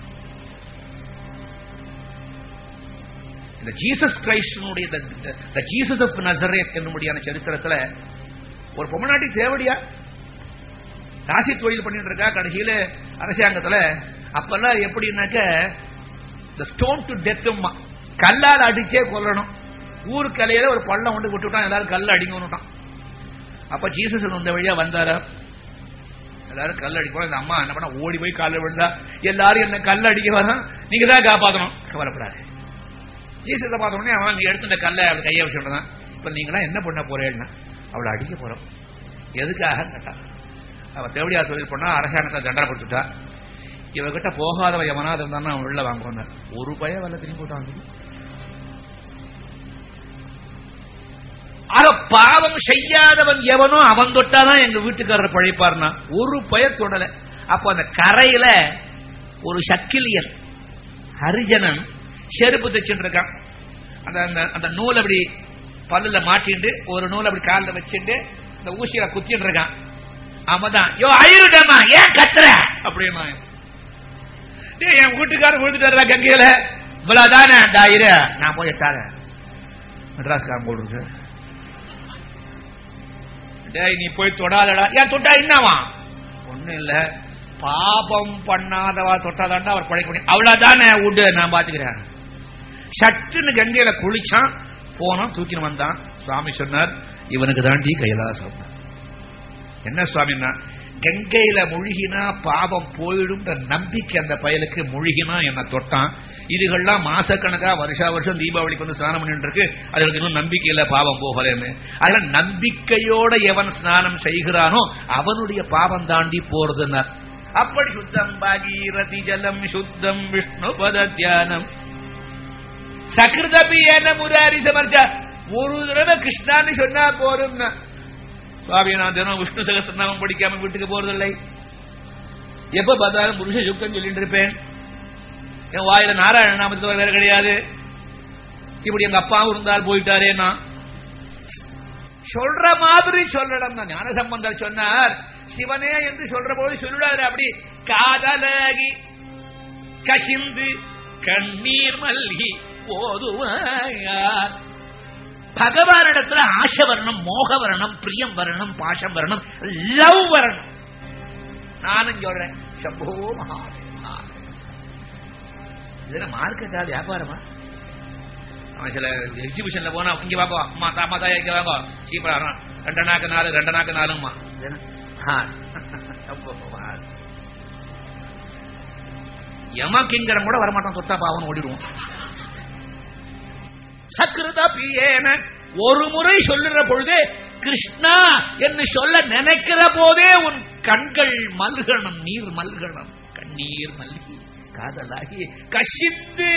இந்த ஜீசஸ் கிரைஸ்டனுடைய ஜீசஸ் ஆஃப் நசரேத் என்னும்படியான சரித்திரத்துல ஒரு பொம்மநாட்டி தேவடியா ராசி தொழில் பண்ணிட்டு இருக்கா கடைசியில அரசாங்கத்துல அப்பெல்லாம் எப்படின்னாக்க இந்த ஸ்டோன் டு டெத்துமா கல்லால் அடிச்சே கொல்லணும் ஊரு கலையில ஒரு பள்ளம் கொண்டு விட்டுட்டான் எல்லாரும் கல்ல அடிங்கன்னுட்டான் அப்ப ஜீசஸ் இந்த வழியா வந்தாரா எல்லாரும் கல் அடிப்போம் இந்த அம்மா என்ன பண்ண ஓடி போய் காலில் விழுந்தா எல்லாரும் என்ன கல் அடிக்க வர நீங்க தான் காப்பாற்றணும் கவலைப்படாது ஜீசஸை பார்த்த உடனே அவன் நீ எடுத்து இந்த கல்லை அவள் கையை வச்சுட்டான் இப்ப நீங்களாம் என்ன பண்ண போறேன்னா அவளை அடிக்க போறோம் எதுக்காக கேட்டான் அவன் தேவடியா தொழில் பண்ணா அரசாங்கத்தை தண்டனைப்படுத்திட்டா இவகிட்ட போகாதவ எவனாவது இருந்தான்னு அவன் உள்ள வாங்குவாங்க ஒரு பய வரல திரும்பி போட்டான் ஆக பாவம் செய்யாதவன் எவனோ அவன் தொட்டாதான் எங்க வீட்டுக்காரர் பழைப்பார்னா ஒரு பயர் தொடல அப்ப அந்த கரையில ஒரு சக்கிலியன் ஹரிஜனன் செருப்பு தைச்சுட்டு இருக்கான் அந்த அந்த நூல் அப்படி பல்லுல மாட்டிட்டு ஒரு நூல் அப்படி காலில் வச்சுட்டு இந்த ஊசியில குத்திட்டு இருக்கான் அவதான் யோ அயிருடமா ஏன் கத்துற அப்படின்னா என் வீட்டுக்காரர் விழுந்துட்டு கங்கையில இவ்வளவுதானே அந்த ஆயிரு நான் போய் எட்டாரு மெட்ராஸ் காரம் போடுறது டேய் நீ போய் தொடாதடா ஏன் தொட்டா என்னவா ஒண்ணும் இல்ல பாபம் பண்ணாதவா தொட்டாதாண்டா அவர் பழைக்க முடியும் அவ்வளவுதானே விடு நான் பாத்துக்கிறேன் சட்டுன்னு கங்கையில குளிச்சான் போனோம் தூக்கின்னு வந்தான் சுவாமி சொன்னார் இவனுக்கு தாண்டி கைலாசம் என்ன சுவாமின்னா கங்கையில முழுகினா பாவம் போயிடும் நம்பிக்கை அந்த பயலுக்கு முழுகினா என்ன தொட்டான் இதுகள்லாம் மாசக்கணக்கா வருஷா வருஷம் தீபாவளிக்கு வந்து ஸ்நானம் பண்ணிட்டு இருக்கு அதுக்கு இன்னும் நம்பிக்கையில பாவம் போகலன்னு அதனால நம்பிக்கையோட எவன் ஸ்நானம் செய்கிறானோ அவனுடைய பாவம் தாண்டி போறதுன்னா அப்படி சுத்தம் பாகீரதி ஜலம் சுத்தம் விஷ்ணு பத தியானம் சகிருதபி என்ன முராரி சமர்ச்சா ஒரு தடவை கிருஷ்ணான்னு சொன்னா போரும்னா சுவாமி நான் தினம் விஷ்ணு சகசிரநாமம் படிக்காம வீட்டுக்கு போறதில்லை எப்ப பார்த்தாலும் புருஷ சுத்தம் சொல்லிட்டு இருப்பேன் என் வாயில நாராயண நாமத்துக்கு வேற கிடையாது இப்படி எங்க அப்பாவும் இருந்தால் போயிட்டாரே நான் சொல்ற மாதிரி சொல்லணும் தான் ஞான சம்பந்தர் சொன்னார் சிவனே என்று சொல்ற போது சொல்லுடாரு அப்படி காதலகி கசிந்து கண்ணீர் மல்கி போதுவாயார் பகவானிடத்துல ஆசை வரணும் மோக வரணும் பிரியம் வரணும் பாசம் வரணும் லவ் வரணும் நானும் சொல்றேன் சம்போ மகாதேவா இதுல மார்க்கெட்டா வியாபாரமா அவன் சில எக்ஸிபிஷன்ல போனா இங்க வாங்கோ அம்மா தாமா தாயா இங்க வாங்கோ சீப்பா ரெண்டு நாக்கு நாலு ரெண்டு நாக்கு நாலுமா யமகிங்கரம் கூட வரமாட்டான் தொட்டா பாவன் ஓடிடுவோம் சக்கிருதா பியேன ஒரு முறை சொல்லுற பொழுது கிருஷ்ணா என்று சொல்ல நினைக்கிற போதே உன் கண்கள் மல்கணும் நீர் மல்கணும் கண்ணீர் மல்கி காதலாகி கசிந்து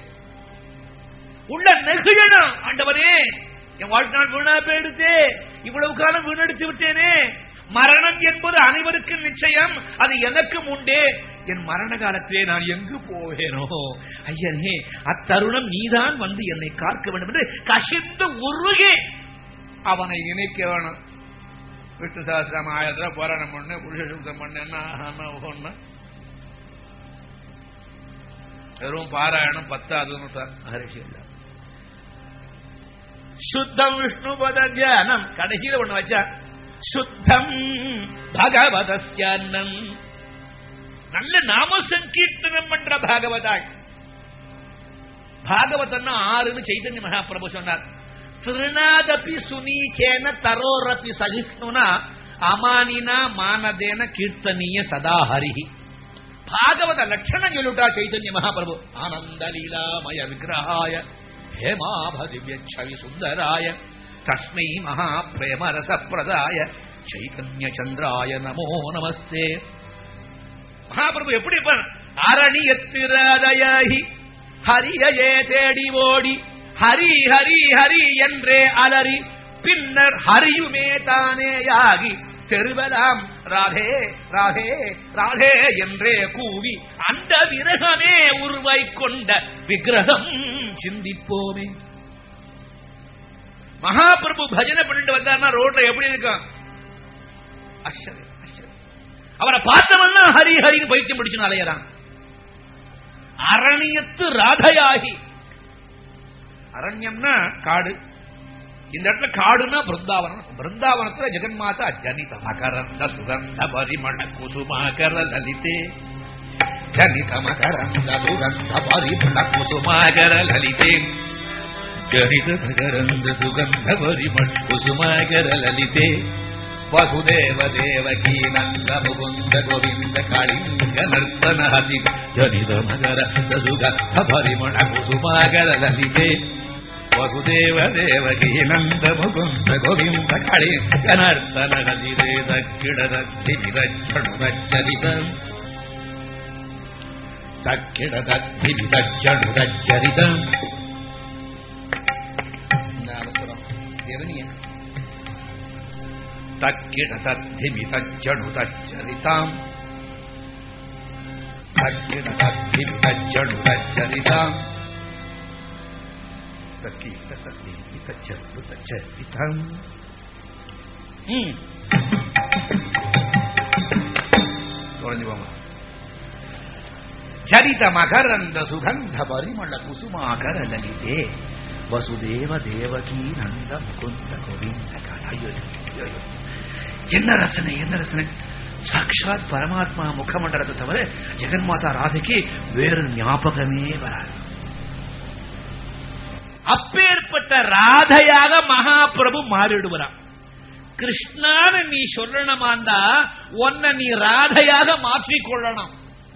உள்ள நெகிழணும் ஆண்டவரே என் வாழ்நாள் வீணா போயிடுத்து இவ்வளவு காலம் வீணடித்து விட்டேனே மரணம் என்பது அனைவருக்கும் நிச்சயம் அது எனக்கும் உண்டே என் மரண காலத்திலே நான் எங்கு போவேனோ ஐயனே அத்தருணம் நீதான் வந்து என்னை காக்க வேண்டும் என்று கசிந்து உருகே அவனை நினைக்க வேணும் விஷ்ணு சாஸ்திரம் ஆயிரத்துல போராட்டம் பண்ணு புருஷ சுத்தம் பண்ணு வெறும் பாராயணம் பத்தாதுன்னு மகரிஷி இல்லை சுத்தம் விஷ்ணு பத தியானம் கடைசியில ஒண்ணு வச்சா சுத்தம் பகவதஸ்யான்னம் நல்ல நாம சங்கீர்த்தனம் பண்ற பாகவதாள் பாகவதன்னா ஆறுன்னு சைதன்ய மகாபிரபு சொன்னார் திருநாதபி சுனீச்சேன தரோரபி சகிஷ்ணுனா அமானினா மானதேன கீர்த்தனீய சதா ஹரிஹி భాగవత లక్షణం చెల్లుట చైతన్య మహాప్రభు ఆనంద లీలామయ విగ్రహాయ హేమాభ దివ్యఛవి సుందరాయ తస్మై మహాప్రేమ రసప్రదాయ చైతన్య చంద్రాయ నమో నమస్తే மகாபிரபு எப்படி இருப்பார் அரணி எத்திராதயாகி ஹரியயே தேடி ஓடி ஹரி ஹரி ஹரி என்றே அலறி பின்னர் ஹரியுமே தானேயாகி தெருவலாம் ராதே ராதே ராதே என்றே கூவி அந்த விரகமே உருவை கொண்ட விக்கிரகம் சிந்திப்போமே மகாபிரபு பஜனை பண்ணிட்டு வந்தார்னா ரோட்ல எப்படி இருக்கும் ஆச்சரியம் ஆச்சரியம் அவரை பார்த்தவெல்லாம் ஹரி ஹரின்னு பைத்தியம் பிடிச்சு அலையறான் அரணியத்து ராதையாகி அரண்யம்னா காடு இந்த இடத்துல காடுனா பிருந்தாவனம் பிருந்தாவனத்துல ஜெகன்மாதா ஜனித மகரந்த சுகந்த பரிமள குசுமாகர லலிதே ஜனித மகரந்த சுகந்த பரிமள குசுமாகர லலிதே ஜனித மகரந்த சுகந்த பரிமள குசுமாகர லலிதே வசுதேவ தேவகி நந்த முகுந்த கோவிந்த காளிங்க நர்த்தன ஹசி ஜனித மகரந்த சுகந்த பரிமள குசுமாகர லலிதே ವಸುದೇವ ದೇವಕಿ ನಂದ ಮುಕುಂದ ಗೋವಿಂದ ಕಳಿ ಕನರ್ತನ ಹಲಿದೆ ದಕ್ಕಿಡದ ದಿವಿದಚ್ಚಣುದಚ್ಚರಿತ ದಕ್ಕಿಡದ ದಿವಿದಚ್ಚಣುದಚ್ಚರಿತ ತಕ್ಕಿಡದ ದಿವಿದಚ್ಚಣುದಚ್ಚರಿತಾಂ ತಕ್ಕಿಡದ ದಿವಿದಚ್ಚಣುದಚ್ಚರಿತಾಂ தத்தி தத்தி தச்சத்து தச்சரிதம் குறைஞ்சு போங்க சரித மகரந்த சுகந்த பரிமள குசுமாகர லலிதே வசுதேவ தேவகி நந்த முகுந்த கோவிந்த ஐயோ என்ன ரசனை என்ன ரசனை சாட்சாத் பரமாத்மா முகமண்டலத்தை தவிர ஜெகன்மாதா ராதைக்கு வேறு ஞாபகமே வராது அப்பேற்பட்ட ராதையாக மகாபிரபு மாறிடுவாராம் கிருஷ்ணான்னு நீ சொல்லணுமாண்டா உன்னை நீ ராதையாக மாற்றிக்கொள்ளணும்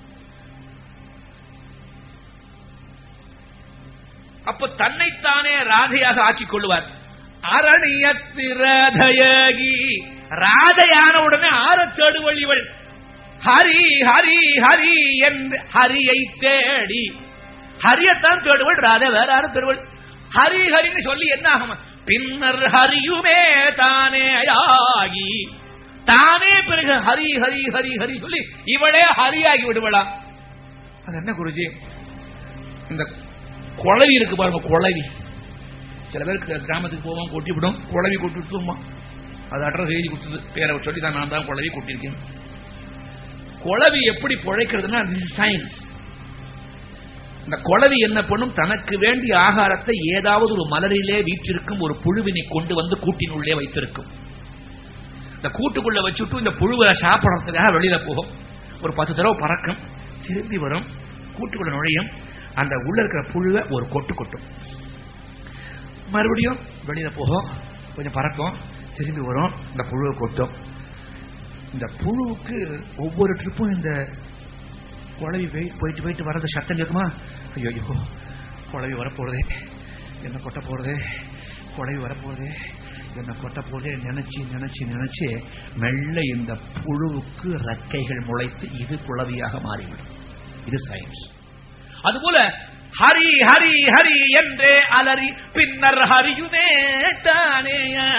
அப்ப தன்னைத்தானே ராதையாக ஆக்கிக் கொள்வார் அரணியத்து ராதையாகி ராதையான உடனே ஆற தேடுவள் இவள் ஹரி ஹரி ஹரி என்று ஹரியை தேடி ஹரியத்தான் தேடுவள் ராதை வேற யாரும் தேடுவள் ஹரி ஹரின்னு சொல்லி என்ன ஆகும் பின்னர் ஹரியுமே தானே ஆகி தானே பிறகு ஹரி ஹரி ஹரி ஹரி சொல்லி இவளே ஹரியாகி விடுவளா அது என்ன குருஜி இந்த குழவி இருக்கு பாருங்க குழவி சில பேருக்கு கிராமத்துக்கு போவோம் கொட்டி விடும் குழவி கொட்டி விட்டுமா அது அட்ரஸ் எழுதி கொடுத்தது பேரை சொல்லி தான் நான் தான் குழவி கொட்டிருக்கேன் குழவி எப்படி பிழைக்கிறதுனா சயின்ஸ் இந்த குழவி என்ன பண்ணும் தனக்கு வேண்டிய ஆகாரத்தை ஏதாவது ஒரு மலரிலே வீற்றிருக்கும் ஒரு புழுவினை கொண்டு வந்து கூட்டினுள்ளே வைத்திருக்கும் இந்த கூட்டுக்குள்ள வச்சுட்டு இந்த புழுவை சாப்பிடறதுக்காக வெளியில போகும் ஒரு பத்து தடவை பறக்கும் திரும்பி வரும் கூட்டுக்குள்ள நுழையும் அந்த உள்ள இருக்கிற புழுவை ஒரு கொட்டு கொட்டும் மறுபடியும் வெளியில போகும் கொஞ்சம் பறக்கும் திரும்பி வரும் இந்த புழுவை கொட்டும் இந்த புழுவுக்கு ஒவ்வொரு ட்ரிப்பும் இந்த குழவி போய் போயிட்டு போயிட்டு வர்றது சத்தம் கேட்குமா ஐயோ ஐயோ குழவி வரப்போறதே என்ன கொட்ட போறதே குழவி வரப்போறதே என்ன கொட்ட போறதே நினைச்சு நினைச்சு நினைச்சு மெல்ல இந்த புழுவுக்கு ரெக்கைகள் முளைத்து இது குழவியாக மாறிவிடும் இது சயின்ஸ் அதுபோல ஹரி ஹரி ஹரி என்றே அலறி பின்னர் ஹரியுமே தானே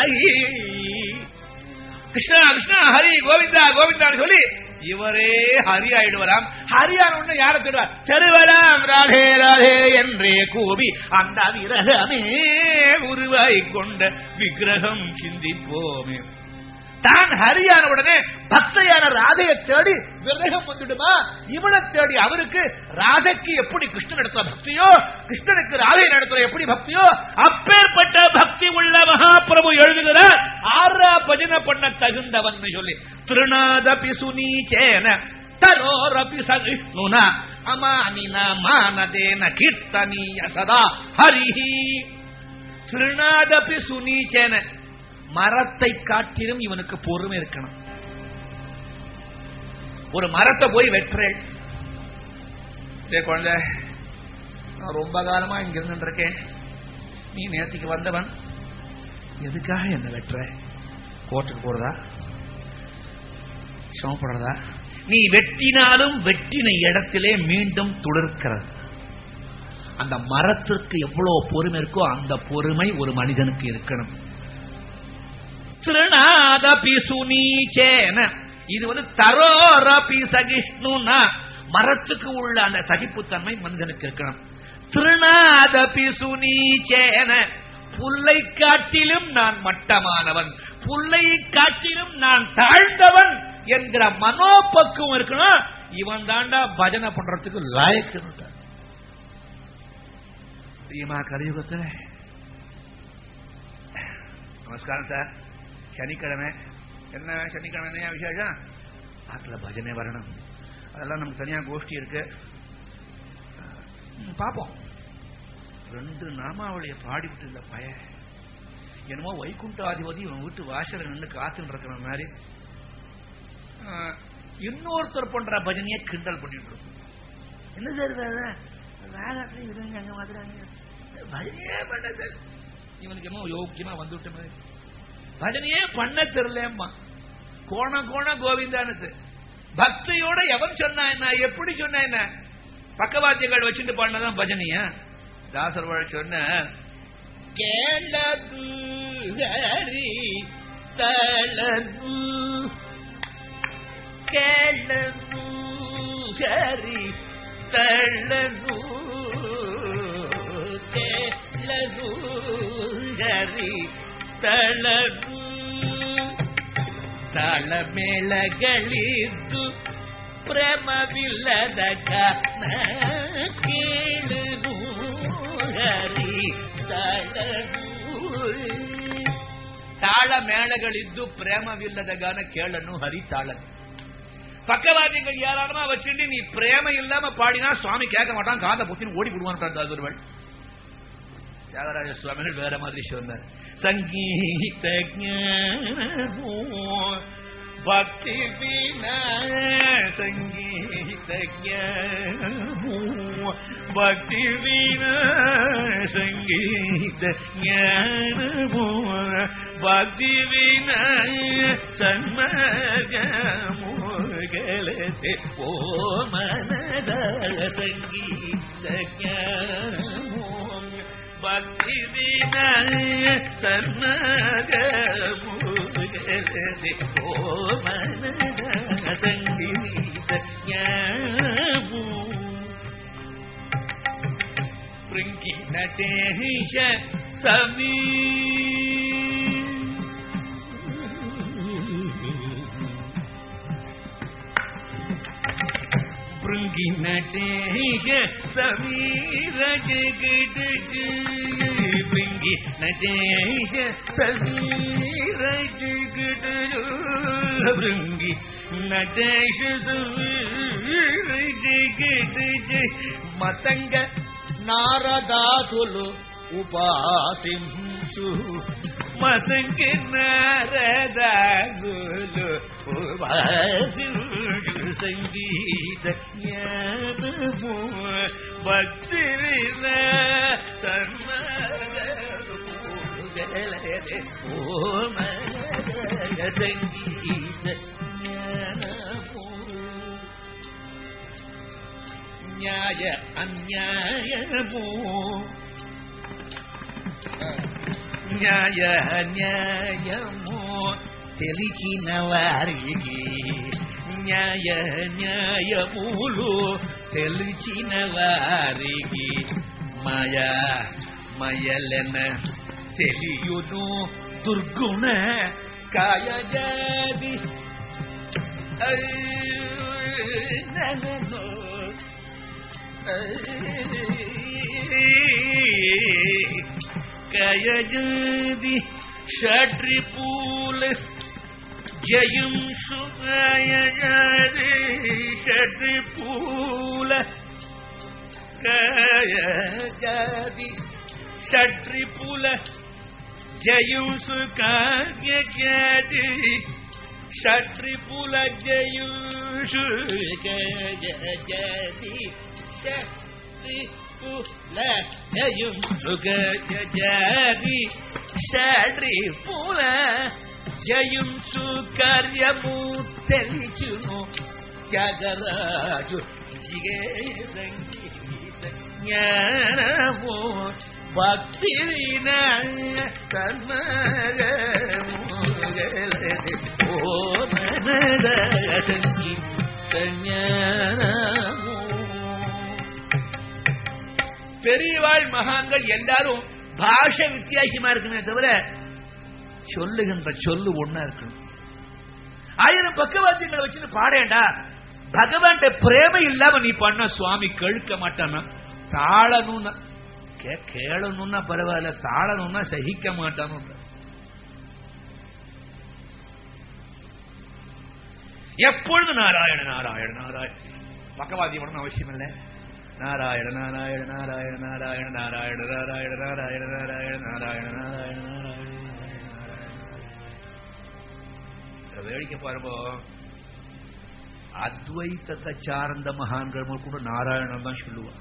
கிருஷ்ணா கிருஷ்ணா ஹரி கோவிந்தா கோவிந்தான்னு சொல்லி இவரே ஹரி ஆயிடுவராம் ஹரியான ஒண்ணு யார தேடுவார் தெருவராம் ராதே ராதே என்றே கூவி அந்த விரகமே உருவாய் கொண்ட விக்கிரகம் சிந்திப்போமே தான் ஹரியான உடனே பக்தையான ராதையை தேடி விரகம் வந்துடுமா இவனை தேடி அவருக்கு ராதைக்கு எப்படி கிருஷ்ணன் நடத்துற பக்தியோ கிருஷ்ணனுக்கு ராதை நடத்துற எப்படி பக்தியோ அப்பேற்பட்ட பக்தி உள்ள மகாபிரபு எழுதுகிறார் ஆறா பஜனை பண்ண தகுந்தவன் சொல்லி திருநாதபி சுனீச்சேன தரோரபி சகிஷ்ணுன அமானின மானதேன கீர்த்தனீய சதா ஹரிஹி திருநாதபி சுனீச்சேன மரத்தை காட்டிலும் இவனுக்கு பொறுமை இருக்கணும் ஒரு மரத்தை போய் வெட்டுறேன் டே குழந்தை நான் ரொம்ப காலமா இங்க இருந்துட்டு இருக்கேன் நீ நேற்றுக்கு வந்தவன் எதுக்காக என்ன வெட்டுற கோர்ட்டுக்கு போறதா சிரமப்படுறதா நீ வெட்டினாலும் வெட்டின இடத்திலே மீண்டும் துளிர்க்கிறது அந்த மரத்திற்கு எவ்வளவு பொறுமை இருக்கோ அந்த பொறுமை ஒரு மனிதனுக்கு இருக்கணும் திருநாதபி சுனீச்சேன இது வந்து தரோரபி சகிஷ்ணுனா மரத்துக்கு உள்ள அந்த சகிப்புத்தன்மை மனிதனுக்கு இருக்கணும் திருநாதபி சுனீச்சேன புல்லை காட்டிலும் நான் மட்டமானவன் புல்லை காட்டிலும் நான் தாழ்ந்தவன் என்கிற மனோபக்குவம் இருக்கணும் இவன் தாண்டா பஜனை பண்றதுக்கு லாயக்கு தெரியுமா கலியுகத்தில் நமஸ்காரம் சார் சனிக்கிழமை என்ன சனிக்கிழமை என்ன விசேஷம் ஆத்துல பஜனை வரணும் அதெல்லாம் நமக்கு தனியா கோஷ்டி இருக்கு ம், பார்ப்போம் ரெண்டு நாமாவளியை பாடிவிட்டு இல்ல பய என்னமோ வைகுண்டாதிபதி இவன் வீட்டு வாசல நின்று காத்துட்டு இருக்கிற மாதிரி ஆ, இன்னொருத்தர் பண்ற பஜனையை கிண்டல் பண்ணிட்டு இருக்கும் என்ன சார் வேலை வேலை இருங்க அங்க மாத்துறாங்க பஜனையே பண்ண சார் இவனுக்கு என்னமோ யோக்கியமா வந்துவிட்ட மாதிரி பஜனையே பண்ண தெரியலம்மா கோண கோண கோவிந்தானது பக்தியோட எவன் சொன்னா என்ன எப்படி சொன்னா என்ன பக்கவாத்தியங்கள் வச்சுட்டு பண்ணதான் பஜனையா தாசர் வாழ சொன்ன கேளது ஹரி தளது கேளது ஹரி தளது ಕೇಳದು ಗರಿ ತಳದು ತಾಳಮೇಳಗಳಿದ್ದು ಪ್ರೇಮವಿಲ್ಲದ ಗಾನ ಕೇಳುದು ಹರಿ ತಳದು ತಾಳ ಮೇಳಗಳಿದ್ದು ಪ್ರೇಮವಿಲ್ಲದ ಗಾನ ಕೇಳನು ಹರಿ ತಾಳದು பக்கவாதிகள் யாராலுமா வச்சுட்டு நீ பிரேம இல்லாம பாடினா சுவாமி கேட்க மாட்டான் காதை புத்தின்னு ஓடி விடுவான் தாதுருவள் தியாகராஜ சுவாமிகள் வேற மாதிரி சொன்னார் சங்கீத ஞானமோ பக்தி வீணா சங்கீத ஞானமோ பக்தி வீணா சங்கீத ஞானமோ பக்தி வீணா சன்மகமோ கலತೆ ಓ ಮನದ ಸಂಗೀತ ಜ್ಞಾನಮೋ ಭಕ್ತಿ ವಿನಯ ಸನ್ನಗಲತೆ ಓ ಮನದ ಸಂಗೀತ ಜ್ಞಾನಮೋ ಪೃಂಗಿ ನಟೇಶ ಸಮೀ ಭೃಂಗಿ ನಟೇಶ ಸಮೀರ ಜಗದ ಭೃಂಗಿ ನಟೇಶ ಸಮೀರ ಜಗದ ಭೃಂಗಿ ನಟೇಶ ಸಮೀರ ಜಗದ ಮತಂಗ ನಾರದಾತುಲು ಉಪಾಸಿಂಚು ಮತಂಗ ನಾರದಾಗುಲು ಉಪಾಸಿಂಚು ಸಂಗೀತ ಜ್ಞಾನಮೋ ಭಕ್ತಿರಿನ ಸನ್ಮಗಲದೆ ಓಮ ಸಂಗೀತ ಜ್ಞಾನಮೋ ನ್ಯಾಯ ಅನ್ಯಾಯಮೋ న్యాయ న్యాయము తెలిసిన వారికి న్యాయ న్యాయములు తెలిసిన వారికి మాయ మయలెన తెలియును దుర్గుణ కాయజాది కయజది షడ్రిపూల జయం సుగయజది షడ్రిపూల కయజది షడ్రిపూల జయం సుకార్యజది షడ్రిపూల జయం సుగయజది షడ్రి పులయం సుగజాది షడ్రి పుల జయం సుకార్యము తెలిచును త్యాగరాజు జిగే సంగీత జ్ఞానము భక్తి ఓ మనద సంగీత ஞானமோ பெரியவாள் மகான்கள் எல்லாரும் பாஷை வித்தியாசமா இருக்குமே தவிர சொல்லுகின்ற சொல்லு ஒன்னா இருக்கணும் ஆயிரம் பக்கவாத்தியங்களை வச்சுட்டு பாடேண்டா பகவான் பிரேம இல்லாம நீ பண்ண சுவாமி கேட்க மாட்டானா தாளணும்னா கேளணும்னா பரவாயில்ல தாளணும்னா சகிக்க மாட்டானு எப்பொழுது நாராயண நாராயண நாராயண பக்கவாதியம் பண்ணணும் அவசியம் இல்லை நாராயண நாராயண நாராயண நாராயண நாராயண நாராயண நாராயண நாராயண நாராயண நாராயண நாராயண வேடிக்கை பாருங்க அத்வைத்தத்தை சார்ந்த மகான்கள் கூட நாராயணன் தான் சொல்லுவார்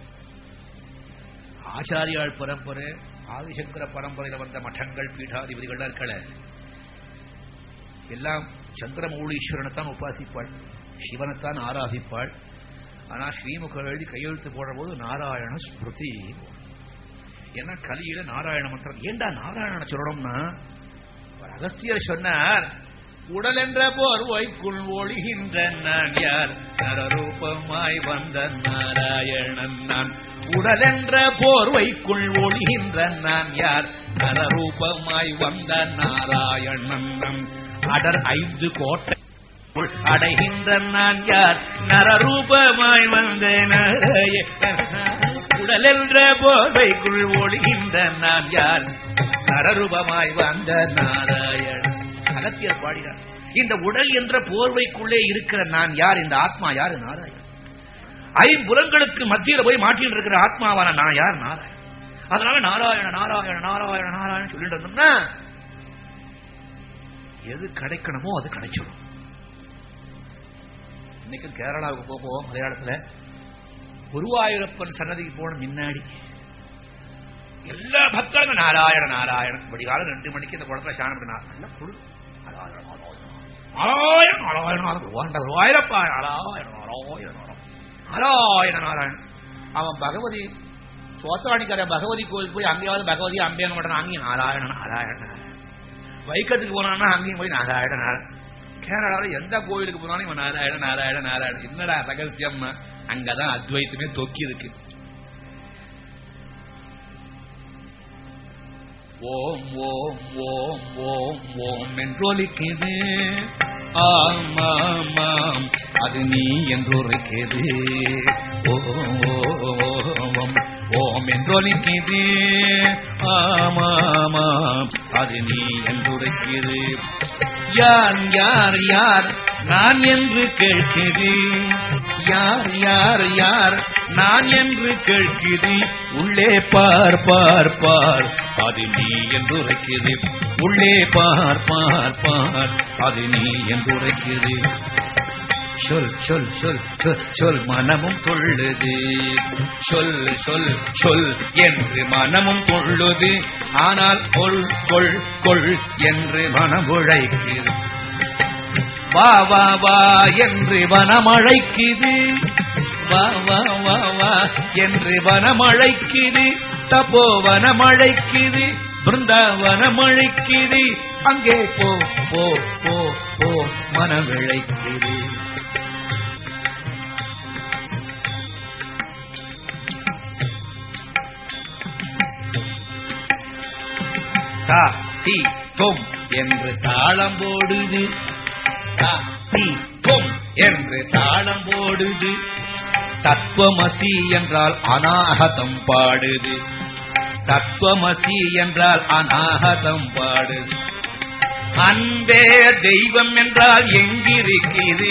ஆச்சாரியாள் பரம்பரை ஆதிசங்கர பரம்பரையில் வந்த மட்டங்கள் பீடாதிபதிகள் இருக்கல எல்லாம் சந்திரமௌலீஸ்வரனை தான் உபாசிப்பாள் சிவனைத்தான் ஆராதிப்பாள் ஆனா ஸ்ரீமுக எழுதி கையெழுத்து போடுற போது நாராயண ஸ்மிருதி ஏன்னா கலியில நாராயண மந்திரம் ஏண்டா நாராயண சொல்லணும்னா அகஸ்தியர் சொன்னார் உடல் என்ற போர்வைக்குள் ஒளிகின்ற நான் யார் நரரூபமாய் வந்த நாராயணன் நான் உடல் என்ற போர்வைக்குள் ஒளிகின்ற நான் யார் நரரூபமாய் வந்த நாராயணன் நான் அடர் ஐந்து கோட்டை அடைகின்ற நான் யார் நரரூபமாய் வந்த நரைய உடல் என்ற போதைக்குள் ஒளிகின்ற நான் யார் நரரூபமாய் வந்த நாராயணன் அகத்தியர் பாடினார் இந்த உடல் என்ற போர்வைக்குள்ளே இருக்கிற நான் யார் இந்த ஆத்மா யாரு நாராயணன் ஐம்புறங்களுக்கு மத்தியில் போய் மாட்டிட்டு இருக்கிற ஆத்மாவான நான் யார் நாராயணன் அதனால நாராயண நாராயண நாராயண நாராயண சொல்லிட்டு இருந்தோம்னா எது கிடைக்கணுமோ அது கிடைச்சிடும் இன்னைக்கு கேரளாவுக்கு போக போவோம் மலையாளத்துல குருவாயூரப்பன் சன்னதிக்கு போன முன்னாடி எல்லா பக்தர்களும் நாராயண நாராயணன் விடிகாலம் ரெண்டு மணிக்கு இந்த குளத்துல சாணம் பண்ணா நல்லா புல் நாராயண நாராயண நாராயண நாராயண குருவாயூரப்பா நாராயண நாராயண நாராயண நாராயணன் அவன் பகவதி சோத்தாணிக்கார பகவதி கோயில் போய் அங்கேயாவது பகவதி அம்பேன மாட்டான் அங்கேயும் நாராயண நாராயண வைக்கத்துக்கு போனான்னா அங்கேயும் போய் நாராயண நாராயண கேரளாவில் எந்த கோயிலுக்கு போனாலும் இவன் நாராயண நாராயண நாராயண என்னடா ரகசியம் அங்கதான் அத்வைத்தமே தொக்கி இருக்கு ஓம் ஓம் ஓம் ஓம் ஓம் என்றொலிக்குது ஆமாம் அது நீ என்றொலிக்குது ஓம் ஓம் ஓம் என்றொலிக்குது ஆமாம் அது நீ என்றுரைக்குது யார் யார் யார் நான் என்று கேட்குது யார் யார் யார் நான் என்று கேட்குது உள்ளே பார் பார் பார் அது நீ என்று உரைக்குது உள்ளே பார் பார் பார் அது நீ என்று உரைக்குது சொல் சொல் சொல் சொல் சொல் மனமும் கொள்ளுது சொல் சொல் சொல் என்று மனமும் கொள்ளுது ஆனால் கொள் கொள் கொள் என்று மனம் உழைக்குது வா வா வா என்று வனமழைக்குது வா வா வா வா என்று வனமழைக்குது தப்போ வனமழைக்குது பிருந்தாவனமழைக்குது அங்கே போ போ போ போ மனவிழைக்குது தா தி தொம் என்று தாளம் போடுது தா தி தொம் என்று தாளம் போடுது தத்துவமசி என்றால் அநாகதம் பாடுது தத்துவமசி என்றால் அநாகதம் பாடுது அன்பே தெய்வம் என்றால் எங்கிருக்கிறது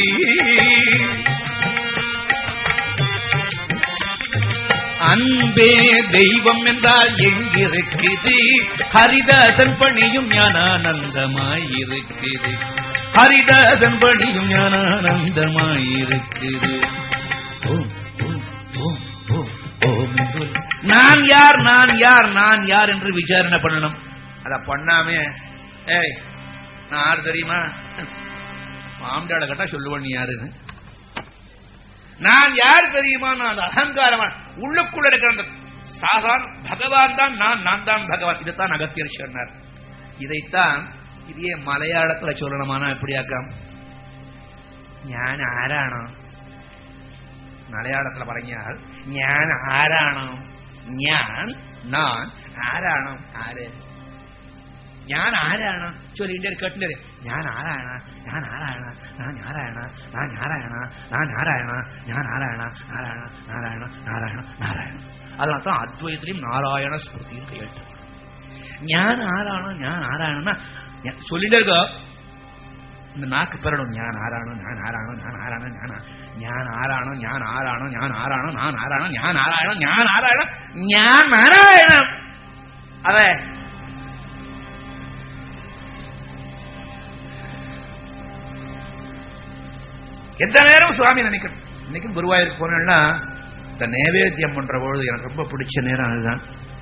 அன்பே தெய்வம் என்றால் எங்கிருக்குது ஹரிதாசன் பணியும் ஞானானந்தமாயிருக்குது ஹரிதாசன் பணியும் ஞானானந்தமாயிருக்குது ஓம், ஓம், ஓம், ஓம், ஓம் என்று நான் யார் நான் யார் நான் யார் என்று விசாரணை பண்ணணும் அத பண்ணாமே ஏய் நான் யார் தெரியுமா ஆம்டாட கட்டா சொல்லுவேன் நீ யாருன்னு நான் யார் தெரியுமா நான் அகங்காரமா உள்ளுக்குள்ள இருக்கிற அந்த சாகான் பகவான் தான் நான் நான் தான் பகவான் இதைத்தான் அகத்தியர் சொன்னார் இதைத்தான் இதையே മലയാളത്തില ചൊല്ലണമാണോ എപ്പിടിയാക്കാം ഞാൻ ആരാണോ മലയാളത്തിൽ പറഞ്ഞാൽ ഞാൻ ആരാണോ ഞാൻ നാൻ ആരാണോ ആര് ഞാൻ ആരാണ് ചൊല്ലി ഇന്ത്യയിൽ കേട്ടില്ലേ ഞാൻ ആരാണ് ഞാൻ ആരാണ് ഞാൻ ഞാരായണ ഞാൻ ഞാരായണ ഞാൻ ഞാരായണ ഞാൻ ആരായണ നാരായണ നാരായണ നാരായണ നാരായണ അതിനർത്ഥം അദ്വൈതത്തിലും നാരായണ സ്മൃതിയും കേട്ടു ഞാൻ ആരാണ് ഞാൻ ആരാണെന്ന് சொல்லிட்டே இருக்க இந்த நாக்கு பெறணும் ஞான் ஆறானோ ஞான் ஆறானோ ஞான் ஆறானோ ஞான ஞான் ஆறானோ ஞான் ஆறானோ ஞான் ஆறானோ நான் ஆறானோ ஞான் ஆறாயணம் ஞான் ஆறாயணம் ஞான் நாராயணம் അതെ எந்த நேரம் சுவாமி நினைக்கணும் இன்னைக்கும் குருவாயூருக்கு போனேன்னா இந்த நைவேத்தியம் பண்ற பொழுது எனக்கு ரொம்ப பிடிச்ச நேரம் அதுதான்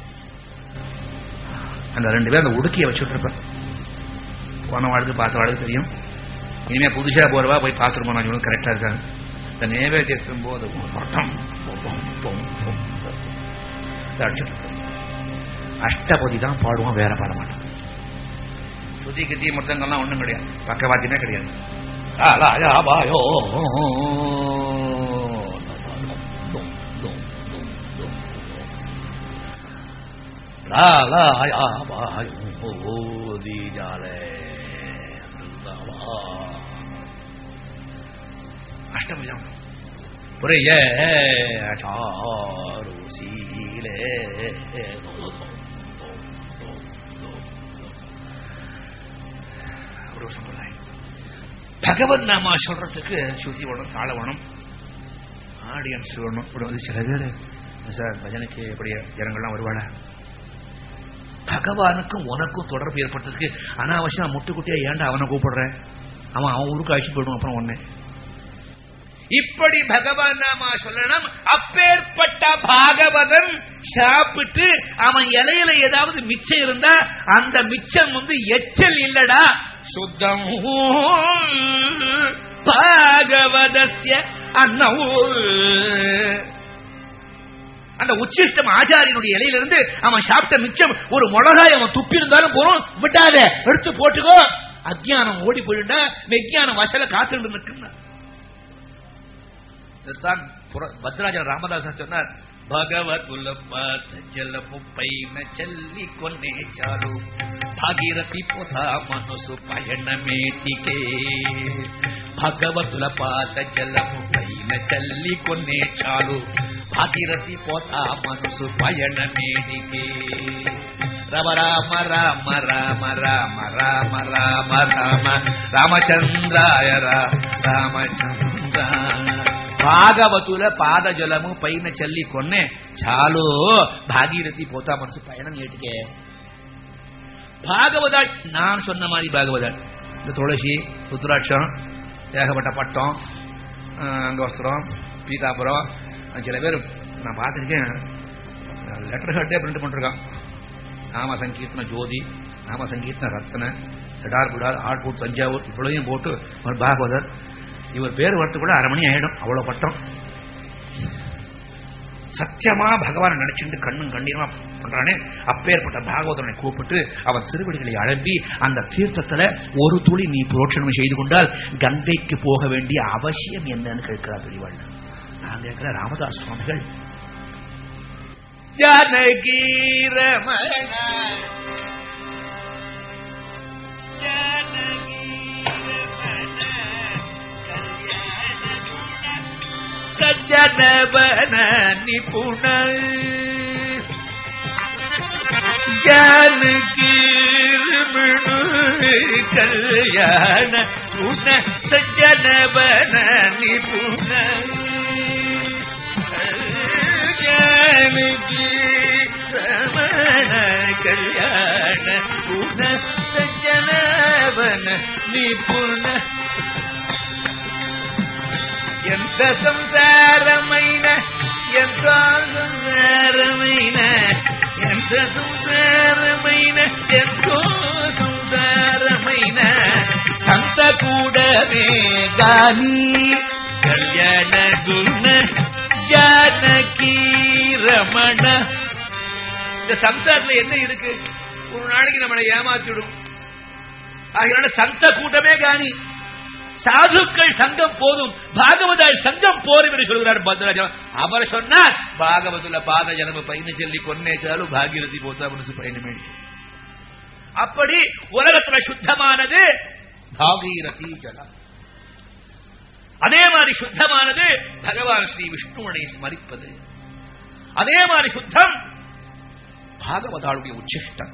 அந்த ரெண்டு பேரும் அந்த உடுக்கிய வச்சுட்டு இருப்பேன் போன வாழ்க்கை பார்த்த வாழ்க்கை தெரியும் இனிமே புதுசா போறவா போய் பார்த்துருப்போம் நான் இவங்க கரெக்டா இருக்காங்க இந்த நைவேத்தியம் போது மொத்தம் பொம், பொம், பொம், பொம். இதை அடிச்சிட்டு இருப்பேன். அஷ்டபதி தான் பாடுவோம் வேற பாட மாட்டோம் சுத்தி கித்தி மொத்தங்கள்லாம் ஒண்ணும் கிடையாது பக்கவாத்தியமே கிடையாது ஆலாயாபாயோ லாலாயாபாயோ தீஜாலே அஷ்டபுஜம் புரிய சாரு சீலே ஒரு சம்பிரதாயம் பகவத் நாமா சொல்றதுக்கு சுத்தி வேணும் தாள வேணும் ஆடியன்ஸ் வேணும் இப்படி வந்து சில பேர் சார் பஜனைக்கு எப்படி ஜனங்கள்லாம் வருவாடா பகவானுக்கும் உனக்கும் தொடர்பு ஏற்பட்டதுக்கு அனாவசியம் முட்டுக்குட்டியா ஏன்டா அவனை கூப்பிடுற அவன் அவன் ஊருக்கு அழைச்சி போயிடுவான் அப்புறம் உடனே இப்படி பகவான் நாமா சொல்லணும் அப்பேற்பட்ட பாகவதன் சாப்பிட்டு அவன் இலையில ஏதாவது மிச்சம் இருந்தா அந்த மிச்சம் வந்து எச்சல் இல்லடா சுத்தம் பாகவதஸ்ய அன்னவோ அந்த உச்சிஷ்டம் ஆச்சாரியனுடைய இலையில இருந்து அவன் சாப்பிட்ட மிச்சம் ஒரு மிளகாய் அவன் துப்பி இருந்தாலும் போறோம் விட்டாத எடுத்து போட்டுக்கோ அஜ்ஞானம் ஓடி போயிட்டா மெஜ்ஞானம் வசல காத்துட்டு நிற்கும் இதுதான் புர- பத்ராஜர் ராமதாசன் சொன்னார் భగవతుల పాత జలము పైన చల్లి కొన్నే చాలు భాగీరథి పొద మనసు పయనమేటికే భగవతుల పాత జలము పైన చల్లి కొన్నే చాలు భాగీరథి పొద మనసు పయనమేటికే రమ రామ రామ రామ రామ రామ రామ రామ రామచంద్రాయ రా రామచంద్ర భాగవతుల పాదజలము పైన చల్లి కొన్నే చాలు భాగీరథి పోతా మనసు பயணம் ஏட்டுக்கே பாகவதாள் நான் சொன்ன மாதிரி பாகவதாள் இந்த துளசி ருத்ராட்சம் ஏகப்பட்ட பட்டம் அஹ், அங்கவஸ்திரம் பீதாபுரம் அஹ், சில பேர் நான் பார்த்துருக்கேன் லெட்டர் ஹெட்டே பிரிண்ட் பண்ணிருக்கான் நாம சங்கீர்த்தன ஜோதி நாம சங்கீர்த்தன ரத்ன கிடார் பிடார் ஆட்பூட் தஞ்சாவூர் இவ்வளவையும் போட்டு ஒரு பாகவதர் இவர் பேர் வரத்து கூட அரை மணி ஆயிடும் அவ்வளவு பட்டம் சத்தியமா பகவான் நினைச்சுட்டு கண்ணும் கண்ணீருமா பண்றானே அப்பேற்பட்ட பாகவதனை கூப்பிட்டு அவன் திருவடிகளை அழம்பி அந்த தீர்த்தத்துல ஒரு துளி நீ புரோட்சணம் செய்து கொண்டால் கங்கைக்கு போக வேண்டிய அவசியம் என்னன்னு கேட்கிறார் பெரியவாள் நான் கேட்கிற ராமதாஸ் சுவாமிகள் ஜானகி ரமண ஜானகி ரமண கல்யாண ಸಜ್ಜನವನ ನಿಪುಣ ಜಾನಕಿ ರಮಣು ಕಲ್ಯಾಣ ಗುಣ ಸಜ್ಜನವನ ನಿಪುಣ ಜಾನಕಿ ರಮಣ ಕಲ್ಯಾಣ ಗುಣ ಸಜ್ಜನವನ ನಿಪುಣ ఎంత సంసారమైన ఎంత సంసారమైన ఎంత సంసారమైన ఎంతో సంసారమైన సంత కూడమే గాని కళ్యాణ గుణ ஜானகி ரமண இந்த சம்சாரத்துல என்ன இருக்கு ஒரு நாளைக்கு நம்மளை ஏமாத்திடும் ஆகையால சந்த கூட்டமே காணி சாதுக்கள் சங்கம் போதும் பாகவதால் சங்கம் போரும் என்று சொல்கிறார் பத்ராஜம் அவர் சொன்னார் பாகவதுல பாத ஜனம பயணம் சொல்லி கொன்னே சாலு பாகீரதி போத்தா மனசு பயணமே அப்படி உலகத்துல சுத்தமானது பாகீரதி ஜலம் அதே மாதிரி சுத்தமானது பகவான் ஸ்ரீ விஷ்ணுவனை ஸ்மரிப்பது அதே மாதிரி சுத்தம் பாகவதாளுடைய உச்சிஷ்டம்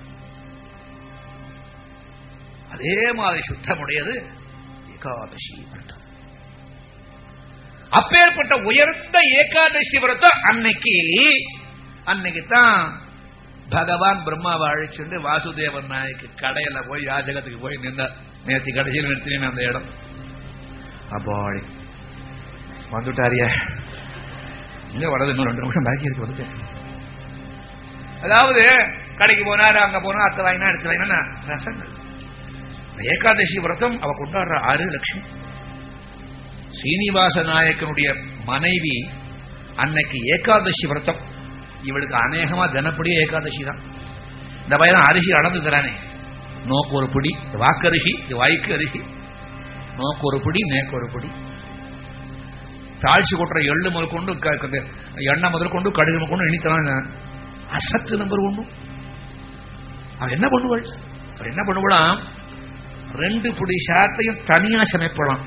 அதே மாதிரி சுத்தமுடையது ஏகாதசி விரதம் அப்பேற்பட்ட உயர்ந்த ஏகாதசி விரதம் அன்னைக்கு அன்னைக்கு தான் பகவான் பிரம்மாவை அழைச்சுண்டு வாசுதேவன் நாயக்கு கடையில போய் யாஜகத்துக்கு போய் நின்றார் நேற்று கடைசியில் நிறுத்தினேன் அந்த இடம் அப்பாடி வந்துட்டாரியா இங்க வரது இன்னும் ரெண்டு நிமிஷம் பாக்கி இருக்கு வந்துட்டேன் அதாவது கடைக்கு போனாரு அங்க போனா அடுத்த வாங்கினா அடுத்த வாங்கினா ரசங்கள் ஏகாதசி விரதம் அவ கொண்டாடுற ஆறு லட்சம் சீனிவாச நாயக்கனுடைய மனைவி அன்னைக்கு ஏகாதசி விரதம் இவளுக்கு அநேகமா தினப்படியே ஏகாதசி தான் இந்த பையன் அரிசி அளந்து தரானே நோக்கு ஒரு பிடி இது வாக்கரிசி இது வாய்க்கு அரிசி நோக்கு ஒரு பிடி நேக்கு ஒரு பிடி தாழ்ச்சி கொட்டுற எள்ளு முதல் கொண்டு க- க- எண்ணெய் முதல் கொண்டு கடுகு முதல் கொண்டு இனித்தலாம் அசத்து நம்பர் ஒன்று அவன் என்ன பண்ணுவாள் அவன் என்ன பண்ணுவாளாம் ரெண்டு புடி சாத்தையும் தனியா சமைப்பலாம்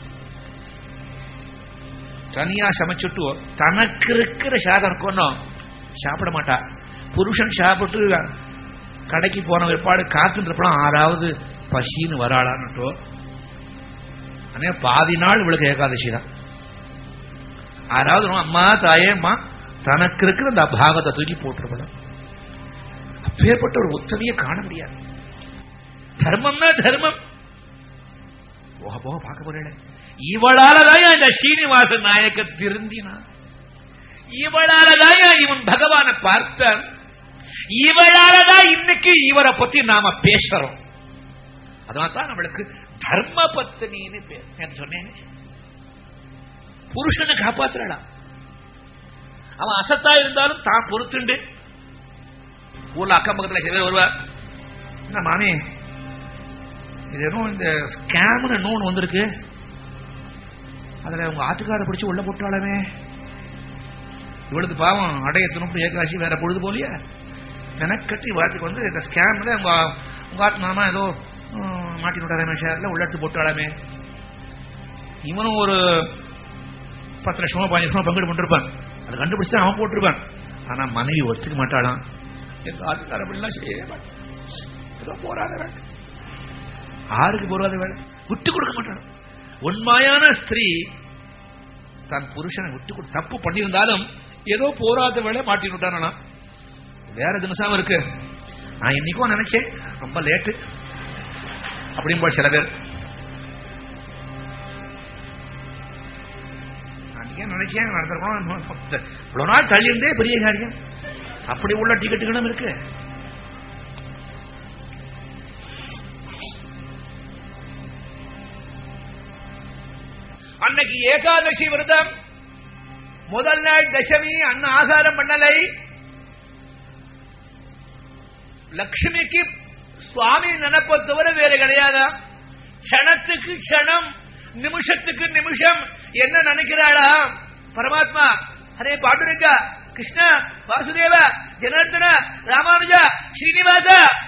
தனியா சமைச்சுட்டு தனக்கு இருக்கிற சாதம் இருக்கணும் சாப்பிட மாட்டா புருஷன் சாப்பிட்டு கடைக்கு போன பிற்பாடு காத்துன்றப்பலாம் ஆறாவது பசின்னு வராளான்னுட்டோ அனே பாதி நாள் இவளுக்கு ஏகாதசி தான் ஆறாவது நாள், அம்மா தாயே அம்மா தனக்கு இருக்கிற அந்த பாகத்தை தூக்கி போட்டுருப்பலாம் அப்பேற்பட்ட ஒரு உத்தமையை காண முடியாது தர்மம்னா தர்மம் போக போக பார்க்க போறேன் இவளாலதான் இந்த ஸ்ரீனிவாச நாயக்க திருந்தினான் இவளாலதான் இவன் பகவான பார்த்தான் இவளாலதான் இன்னைக்கு இவரை பத்தி நாம பேசுறோம் அதனால்தான் நம்மளுக்கு தர்ம பத்னின்னு பேர் நான் சொன்னேன் புருஷனை காப்பாத்துறலாம் அவன் அசத்தா இருந்தாலும் தான் பொறுத்துண்டு ஊர்ல அக்கம் பக்கத்துல சில பேர் வருவார் என்ன மாமி இது எதுவும் இந்த ஸ்கேம்னு இன்னொன்று வந்திருக்கு அதுல உங்க ஆட்டுக்கார பிடிச்சு உள்ள போட்டாலுமே இவளுக்கு பாவம் அடைய துணுப்பு ஏகாசி வேற பொழுது போலியா மெனக்கட்டி வாத்துக்கு வந்து இந்த ஸ்கேம்ல உங்க உங்க ஆட்டு மாமா ஏதோ ம், மாட்டி விட்டாரமே ஷேர்ல உள்ள எடுத்து போட்டாலுமே இவனும் ஒரு பத்து லட்சமோ பதினஞ்சு லட்சமோ பங்கெடு பண்ணிருப்பான் அதை கண்டுபிடிச்சு தான் அவன் போட்டிருப்பான் ஆனா மனைவி ஒத்துக்க மாட்டாளாம் எங்க ஆட்டுக்கார அப்படிலாம் செய்யவே மாட்டான் ஏதோ போராத வேலை ஆருக்கு போராத வேலை விட்டு கொடுக்க மாட்டான் உண்மையான ஸ்திரீ தன் புருஷனை விட்டு கொடு தப்பு பண்ணியிருந்தாலும் ஏதோ போராத வேலை மாட்டி விட்டானா வேற தினசாம இருக்கு நான் இன்னைக்கும் நினைச்சேன் ரொம்ப லேட்டு அப்படின்பா சில பேர் அன்னைக்கே நினைச்சேன் நடத்திருக்கணும் இவ்வளவு நாள் தள்ளி இருந்தே பெரிய காரியம் அப்படி உள்ள டிக்கெட்டுகளும் இருக்கு அன்னைக்கு ஏகாதசி விரதம் முதல் நாள் தசமி அன்ன ஆகாரம் பண்ணலை லட்சுமிக்கு சுவாமி நினைப்ப தவிர வேற கிடையாதா க்ஷணத்துக்கு க்ஷணம் நிமிஷத்துக்கு நிமிஷம் என்ன நினைக்கிறாளா பரமாத்மா ஹரே பாண்டுரங்கா கிருஷ்ணா வாசுதேவ ஜனார்தன ராமானுஜா ஸ்ரீனிவாச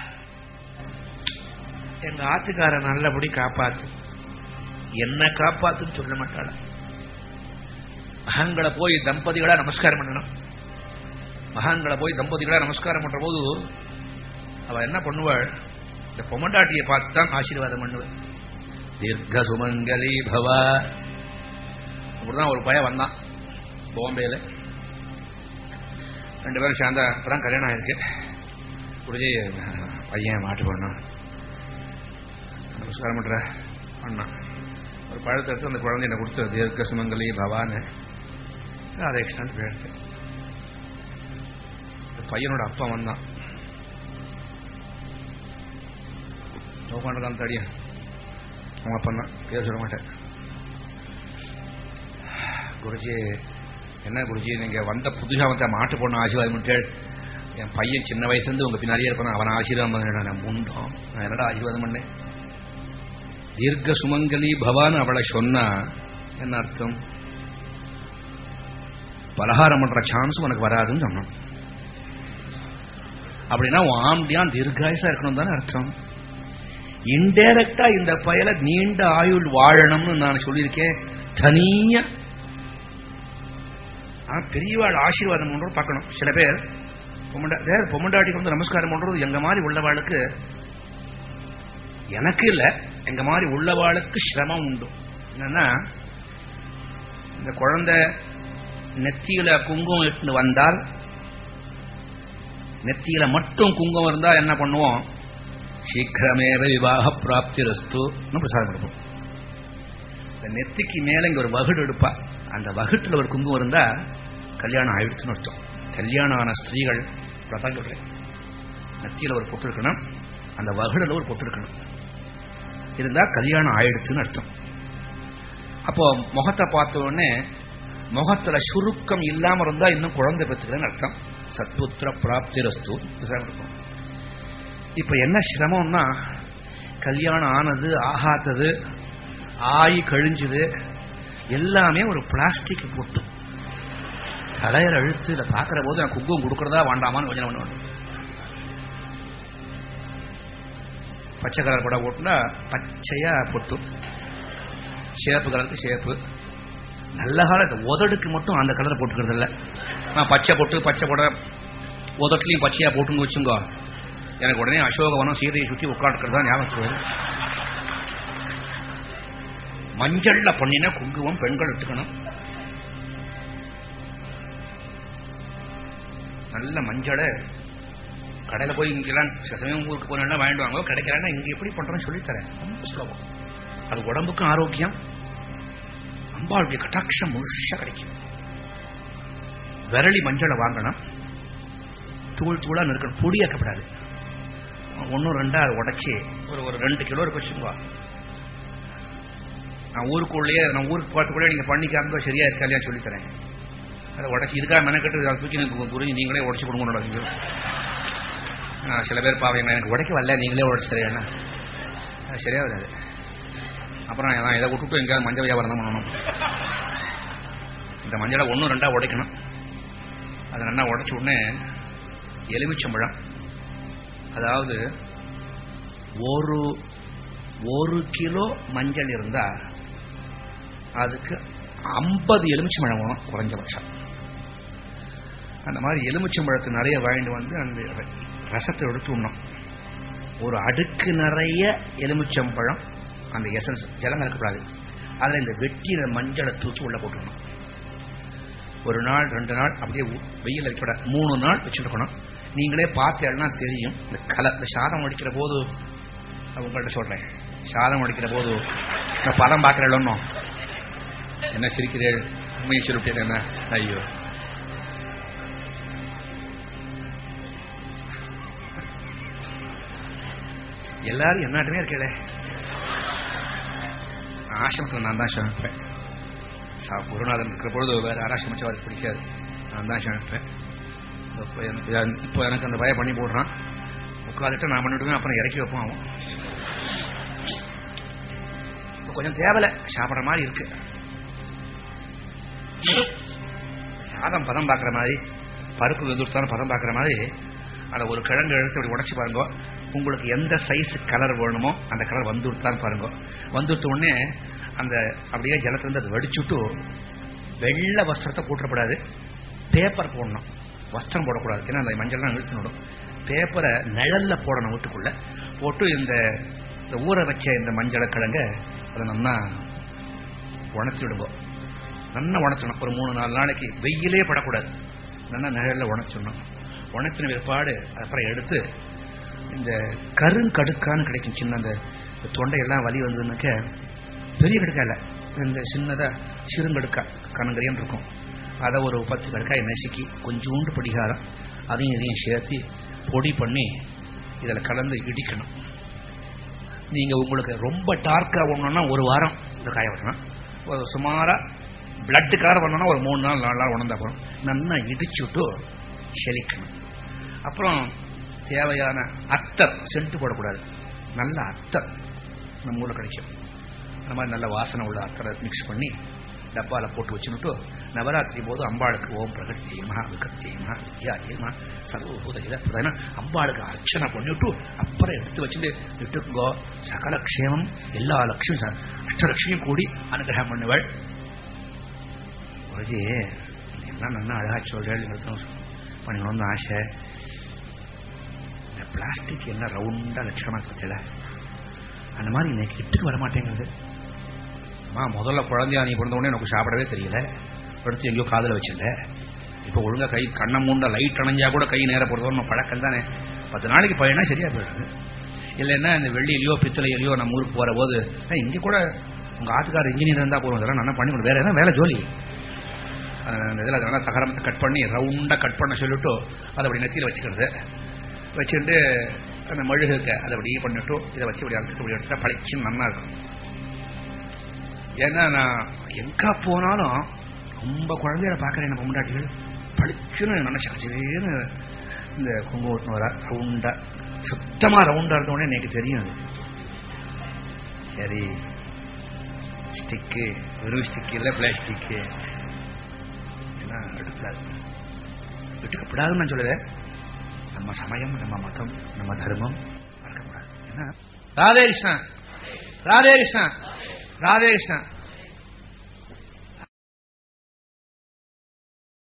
எங்க ஆத்துக்கார நல்லபடி காப்பாத்து என்ன காப்பாத்துன்னு சொல்ல மாட்டாளா மகான்களை போய் தம்பதிகளா நமஸ்காரம் பண்ணணும் மகான்களை போய் தம்பதிகளா நமஸ்காரம் பண்ற போது அவ என்ன பண்ணுவாள் இந்த பொமண்டாட்டியை பார்த்து தான் ஆசீர்வாதம் பண்ணுவாள் தீர்க்க சுமங்கலி பவா அப்படிதான் ஒரு பையன் வந்தான் பாம்பேல ரெண்டு பேரும் சேர்ந்தா இப்பதான் கல்யாணம் ஆயிருக்கு குருஜி பையன் மாட்டு பண்ணான் நமஸ்காரம் பண்ற பண்ணான் ஒரு பழத்தை எடுத்து அந்த குழந்தை என்ன கொடுத்து தீர்க்க சுமங்கலி பவான்னு ராதேகிருஷ்ணன் பேருக்கு பையனோட அப்பா வந்தான் உட்காந்துருக்கான் தடியா அவங்க அப்பா தான் பேர் சொல்ல மாட்டேன் குருஜி என்ன குருஜி நீங்க வந்த புதுசா வந்த மாட்டு பொண்ணு ஆசீர்வாதம் கேள் என் பையன் சின்ன வயசுலேருந்து உங்க பின்னாடியே இருப்பான் அவன் ஆசீர்வாதம் பண்ண நான் முண்டோம் நான் என்னடா ஆசீர்வாதம் பண்ணேன் தீர்க்க சுமங்கலி பவான் அவளை சொன்னா என்ன அர்த்தம் பலகாரம் பண்ற சான்ஸ் உனக்கு வராதுன்னு சொன்னான் அப்படின்னா உன் ஆம்டியான் தீர்காயசா இருக்கணும் தானே அர்த்தம் இன்டைரக்டா இந்த பயல நீண்ட ஆயுள் வாழணும்னு நான் சொல்லியிருக்கேன் தனியா ஆனா பெரியவாள் ஆசீர்வாதம் பண்றது பார்க்கணும் சில பேர் பொம்மண்டா அதாவது பொம்மண்டாட்டிக்கு வந்து நமஸ்காரம் பண்றது எங்க மாதிரி உள்ளவாளுக்கு எனக்கு இல்ல எங்க மாதிரி உள்ளவாளுக்கு சிரமம் உண்டு என்னன்னா இந்த குழந்தை நெத்தியில குங்குமம் இட்டு வந்தால் நெத்தியில மட்டும் குங்குமம் இருந்தா என்ன பண்ணுவோம் சீக்கிரமேவ விவாக பிராப்தி ரஸ்து பிரசாதம் கொடுப்போம் இந்த நெத்திக்கு மேல இங்க ஒரு வகுடு எடுப்பா அந்த வகுட்டுல ஒரு குங்குமம் இருந்தா கல்யாணம் ஆயிடுச்சுன்னு அர்த்தம் கல்யாணம் ஆன ஸ்திரீகள் பிரதங்கள் நெத்தியில ஒரு பொட்டு இருக்கணும் அந்த வகுடுல ஒரு பொட்டு இருக்கணும் இருந்தா கல்யாணம் ஆயிடுச்சுன்னு அர்த்தம் அப்போ முகத்தை பார்த்த உடனே முகத்துல சுருக்கம் இல்லாம இருந்தா இன்னும் குழந்தை பெற்றுக்கிறேன்னு அர்த்தம் சத்புத்திர பிராப்தி ரஸ்து இருக்கும் இப்ப என்ன சிரமம்னா கல்யாணம் ஆனது ஆகாதது ஆயி கழிஞ்சுது எல்லாமே ஒரு பிளாஸ்டிக் போட்டு தலையில அழுத்து இதை பார்க்கிற போது நான் குங்குமம் கொடுக்கறதா வேண்டாமான்னு கொஞ்சம் பண்ணுவேன் பச்சை கலர் கூட போட்டுனா பச்சையா பொட்டு சேப்பு கலருக்கு சேப்பு நல்ல காலம் இந்த உதடுக்கு மட்டும் அந்த கலரை போட்டுக்கிறது இல்லை நான் பச்சை பொட்டு பச்சை போட உதட்டுலையும் பச்சையா போட்டுன்னு வச்சுங்க எனக்கு உடனே அசோகவனம் சீதையை சுற்றி உட்காந்துக்கிறது தான் ஞாபகம் வருது. மஞ்சள்ல பண்ணின குங்குமம் பெண்கள் எடுத்துக்கணும் நல்ல மஞ்சளை கடையில போய் இங்கெல்லாம் சில சமயம் ஊருக்கு போனா வாங்கிட்டு வாங்க கிடைக்கலன்னா இங்க எப்படி பண்றோம்னு சொல்லித்தரேன் ரொம்ப சுலபம் அது உடம்புக்கும் ஆரோக்கியம் அம்பாளுடைய கட்டாட்சம் முழுசா கிடைக்கும் விரலி மஞ்சளை வாங்கணும் தூள் தூளா நறுக்கணும் பொடியாக்கப்படாது ஒன்றும் ரெண்டா அதை உடைச்சி ஒரு ஒரு ரெண்டு கிலோ இருக்கு வச்சுக்கோ நான் ஊருக்குள்ளேயே நான் ஊருக்கு பார்த்துக்குள்ளே நீங்க பண்ணிக்காம சரியா இருக்கா இல்லையா சொல்லித்தரேன் அதை உடச்சி இதுக்காக மெனக்கட்டு அதை தூக்கி எனக்கு புரிஞ்சு நீங்களே உடச்சி கொடுங்க சில பேர் பாவீங்க எனக்கு உடைக்க வரல நீங்களே உடச்சு சரியாண்ணா அது சரியா வராது அப்புறம் நான் இதை விட்டுட்டு எங்கேயாவது மஞ்சள் வியாபாரம் தான் பண்ணணும் இந்த மஞ்சளை ஒன்றும் ரெண்டா உடைக்கணும் அதை நல்லா உடைச்ச உடனே எலுமிச்சம்பழம் அதாவது ஒரு ஒரு கிலோ மஞ்சள் இருந்தா அதுக்கு ஐம்பது எலுமிச்சம்பழம் வேணும் குறைஞ்சபட்சம் அந்த மாதிரி எலுமிச்சம்பழத்தை நிறைய வாங்கிட்டு வந்து அந்த ரசத்தை எடுத்து விடணும் ஒரு அடுக்கு நிறைய எலுமிச்சம்பழம் அந்த எசன்ஸ் ஜலம் கலக்கப்படாது அதில் இந்த வெட்டின மஞ்சளை தூக்கி உள்ள போட்டுக்கணும் ஒரு நாள் ரெண்டு நாள் அப்படியே வெயில் வைக்கப்பட மூணு நாள் வச்சுருக்கணும் நீங்களே பார்த்தேன்னா தெரியும் இந்த கல இந்த சாதம் அடிக்கிற போது உங்கள்கிட்ட சொல்றேன் சாதம் அடிக்கிற போது இந்த பதம் பார்க்குறேன் என்ன சிரிக்கிறேன் உண்மையை சொல்லிட்டேன் என்ன ஐயோ எல்லாரும் என்னாட்டுமே இருக்கே ஆசிரமத்தில் நான் தான் சமைப்பேன் குருநாதன் இருக்கிற பொழுது வேற ஆராசமிச்சு அவருக்கு பிடிக்காது நான் தான் சமைப்பேன் இப்போ எனக்கு அந்த பய பண்ணி போடுறான் உட்காந்துட்டு நான் பண்ணிவிடுவேன் அப்புறம் இறக்கி வைப்போம் அவன் கொஞ்சம் தேவலை சாப்பிட்ற மாதிரி இருக்கு சாதம் பதம் பார்க்குற மாதிரி பருப்பு வெதுர்த்தான பதம் பார்க்குற மாதிரி அதை ஒரு கிழங்கு எடுத்து அப்படி உடச்சி பாருங்க உங்களுக்கு எந்த சைஸ் கலர் வேணுமோ அந்த கலர் வந்துவிட்டான்னு பாருங்க வந்துவிட்ட உடனே அந்த அப்படியே ஜலத்திலிருந்து அதை வடிச்சுட்டு வெள்ளை வஸ்திரத்தை போட்டப்படாது பேப்பர் போடணும் வஸ்திரம் போடக்கூடாது ஏன்னா அந்த மஞ்சள்லாம் இழுத்துனுடும் பேப்பரை நிழல்ல போடணும் வீட்டுக்குள்ள போட்டு இந்த ஊற வச்ச இந்த மஞ்சளை கிழங்க அதை நல்லா உணர்த்திவிடுங்க நல்லா உணர்த்தணும் ஒரு மூணு நாலு நாளைக்கு வெயிலே படக்கூடாது நல்லா நிழல்ல உணர்த்திடணும் உணர்த்தின பிற்பாடு அப்புறம் எடுத்து இந்த கருங்கடுக்கான்னு கிடைக்கும் சின்ன அந்த தொண்டையெல்லாம் வலி வந்ததுனாக்க பெரிய கடுக்கா இல்லை இந்த சின்னதா சிறுங்கடுக்கா கனங்கரியன் இருக்கும் அதை ஒரு பத்து கடுக்காய் நசுக்கி கொஞ்சோண்டு படிகாரம் அதையும் இதையும் சேர்த்து பொடி பண்ணி இதில் கலந்து இடிக்கணும் நீங்க உங்களுக்கு ரொம்ப டார்க்கா ஒண்ணுன்னா ஒரு வாரம் இந்த காய வைக்கணும் ஒரு சுமாரா பிளட்டுக்கார பண்ணணும்னா ஒரு மூணு நாள் நாலு நாள் உணர்ந்தா போகணும் நல்லா இடிச்சுட்டு செழிக்கணும் அப்புறம் தேவையான அத்தர் சென்ட்டு போடக்கூடாது நல்ல அத்தர் நம்ம ஊரில் கிடைக்கும் அந்த மாதிரி நல்ல வாசனை உள்ள அத்தரை மிக்ஸ் பண்ணி டப்பாவில் போட்டு வச்சுனுட்டு நவராத்திரி போது அம்பாளுக்கு ஓம் பிரகத்தி மகா விகத்தி மகா வித்யாதி மகா சர்வபூத இதை அம்பாளுக்கு அர்ச்சனை பண்ணிவிட்டு அப்புறம் எடுத்து வச்சுட்டு விட்டுங்கோ சகல க்ஷேமம் எல்லா லட்சுமியும் அஷ்டலட்சுமியும் கூடி அனுகிரகம் பண்ணுவாள் குருஜி எல்லாம் நல்லா அழகா சொல்றேன் பண்ணணும்னு ஆசை இந்த பிளாஸ்டிக் எல்லாம் ரவுண்டா லட்சணமா பத்தல அந்த மாதிரி இன்னைக்கு கிட்டுக்கு வர மாட்டேங்கிறது அம்மா முதல்ல குழந்தையா நீ பிறந்த உடனே எனக்கு சாப்பிடவே தெரியல எடுத்து எங்கேயோ காதில் வச்சிருந்த இப்போ ஒழுங்கா கை கண்ணை மூண்ட லைட் அணைஞ்சா கூட கை நேர போடுறதோன்னு பழக்கம் தானே பத்து நாளைக்கு பையனா சரியா போயிடுது இல்லைன்னா இந்த வெள்ளியிலையோ பித்தளையிலையோ நம்ம ஊருக்கு போற போது இங்கே கூட உங்க ஆத்துக்கார இன்ஜினியர் இருந்தா போதும் அதெல்லாம் நல்லா பண்ணி வேற எதாவது வேலை ஜோலி அந்த இதில் அதெல்லாம் தகரமத்தை கட் பண்ணி ரவுண்டாக கட் பண்ண சொல்லிட்டு அதை அப்படி நெத்தியில் வச்சுக்கிறது வச்சுட்டு அந்த மழுகுக்க அதை அப்படி பண்ணிட்டு இதை வச்சு இப்படி அழுத்து இப்படி எடுத்துட்டா பளிச்சுன்னு நல்லா இருக்கும் ஏன்னா நான் எங்க போனாலும் ரொம்ப குழந்தைகளை பார்க்குறேன் நம்ம முன்னாடிகள் பளிச்சுன்னு நல்லா சகச்சேன்னு இந்த குங்குமம் வர ரவுண்டா சுத்தமா ரவுண்டா இருந்தோடனே எனக்கு தெரியும் அது சரி ஸ்டிக்கு வெறும் ஸ்டிக் இல்லை பிளாஸ்டிக்கு எல்லாம் எடுக்காது விட்டுக்கப்படாதுன்னு நான் சொல்லுவேன் நம்ம சமயம் நம்ம மதம் நம்ம தர்மம் மறக்கக்கூடாது ஏன்னா ராதே கிருஷ்ணா ராதே கிருஷ்ணா ராதே கிருஷ்ணா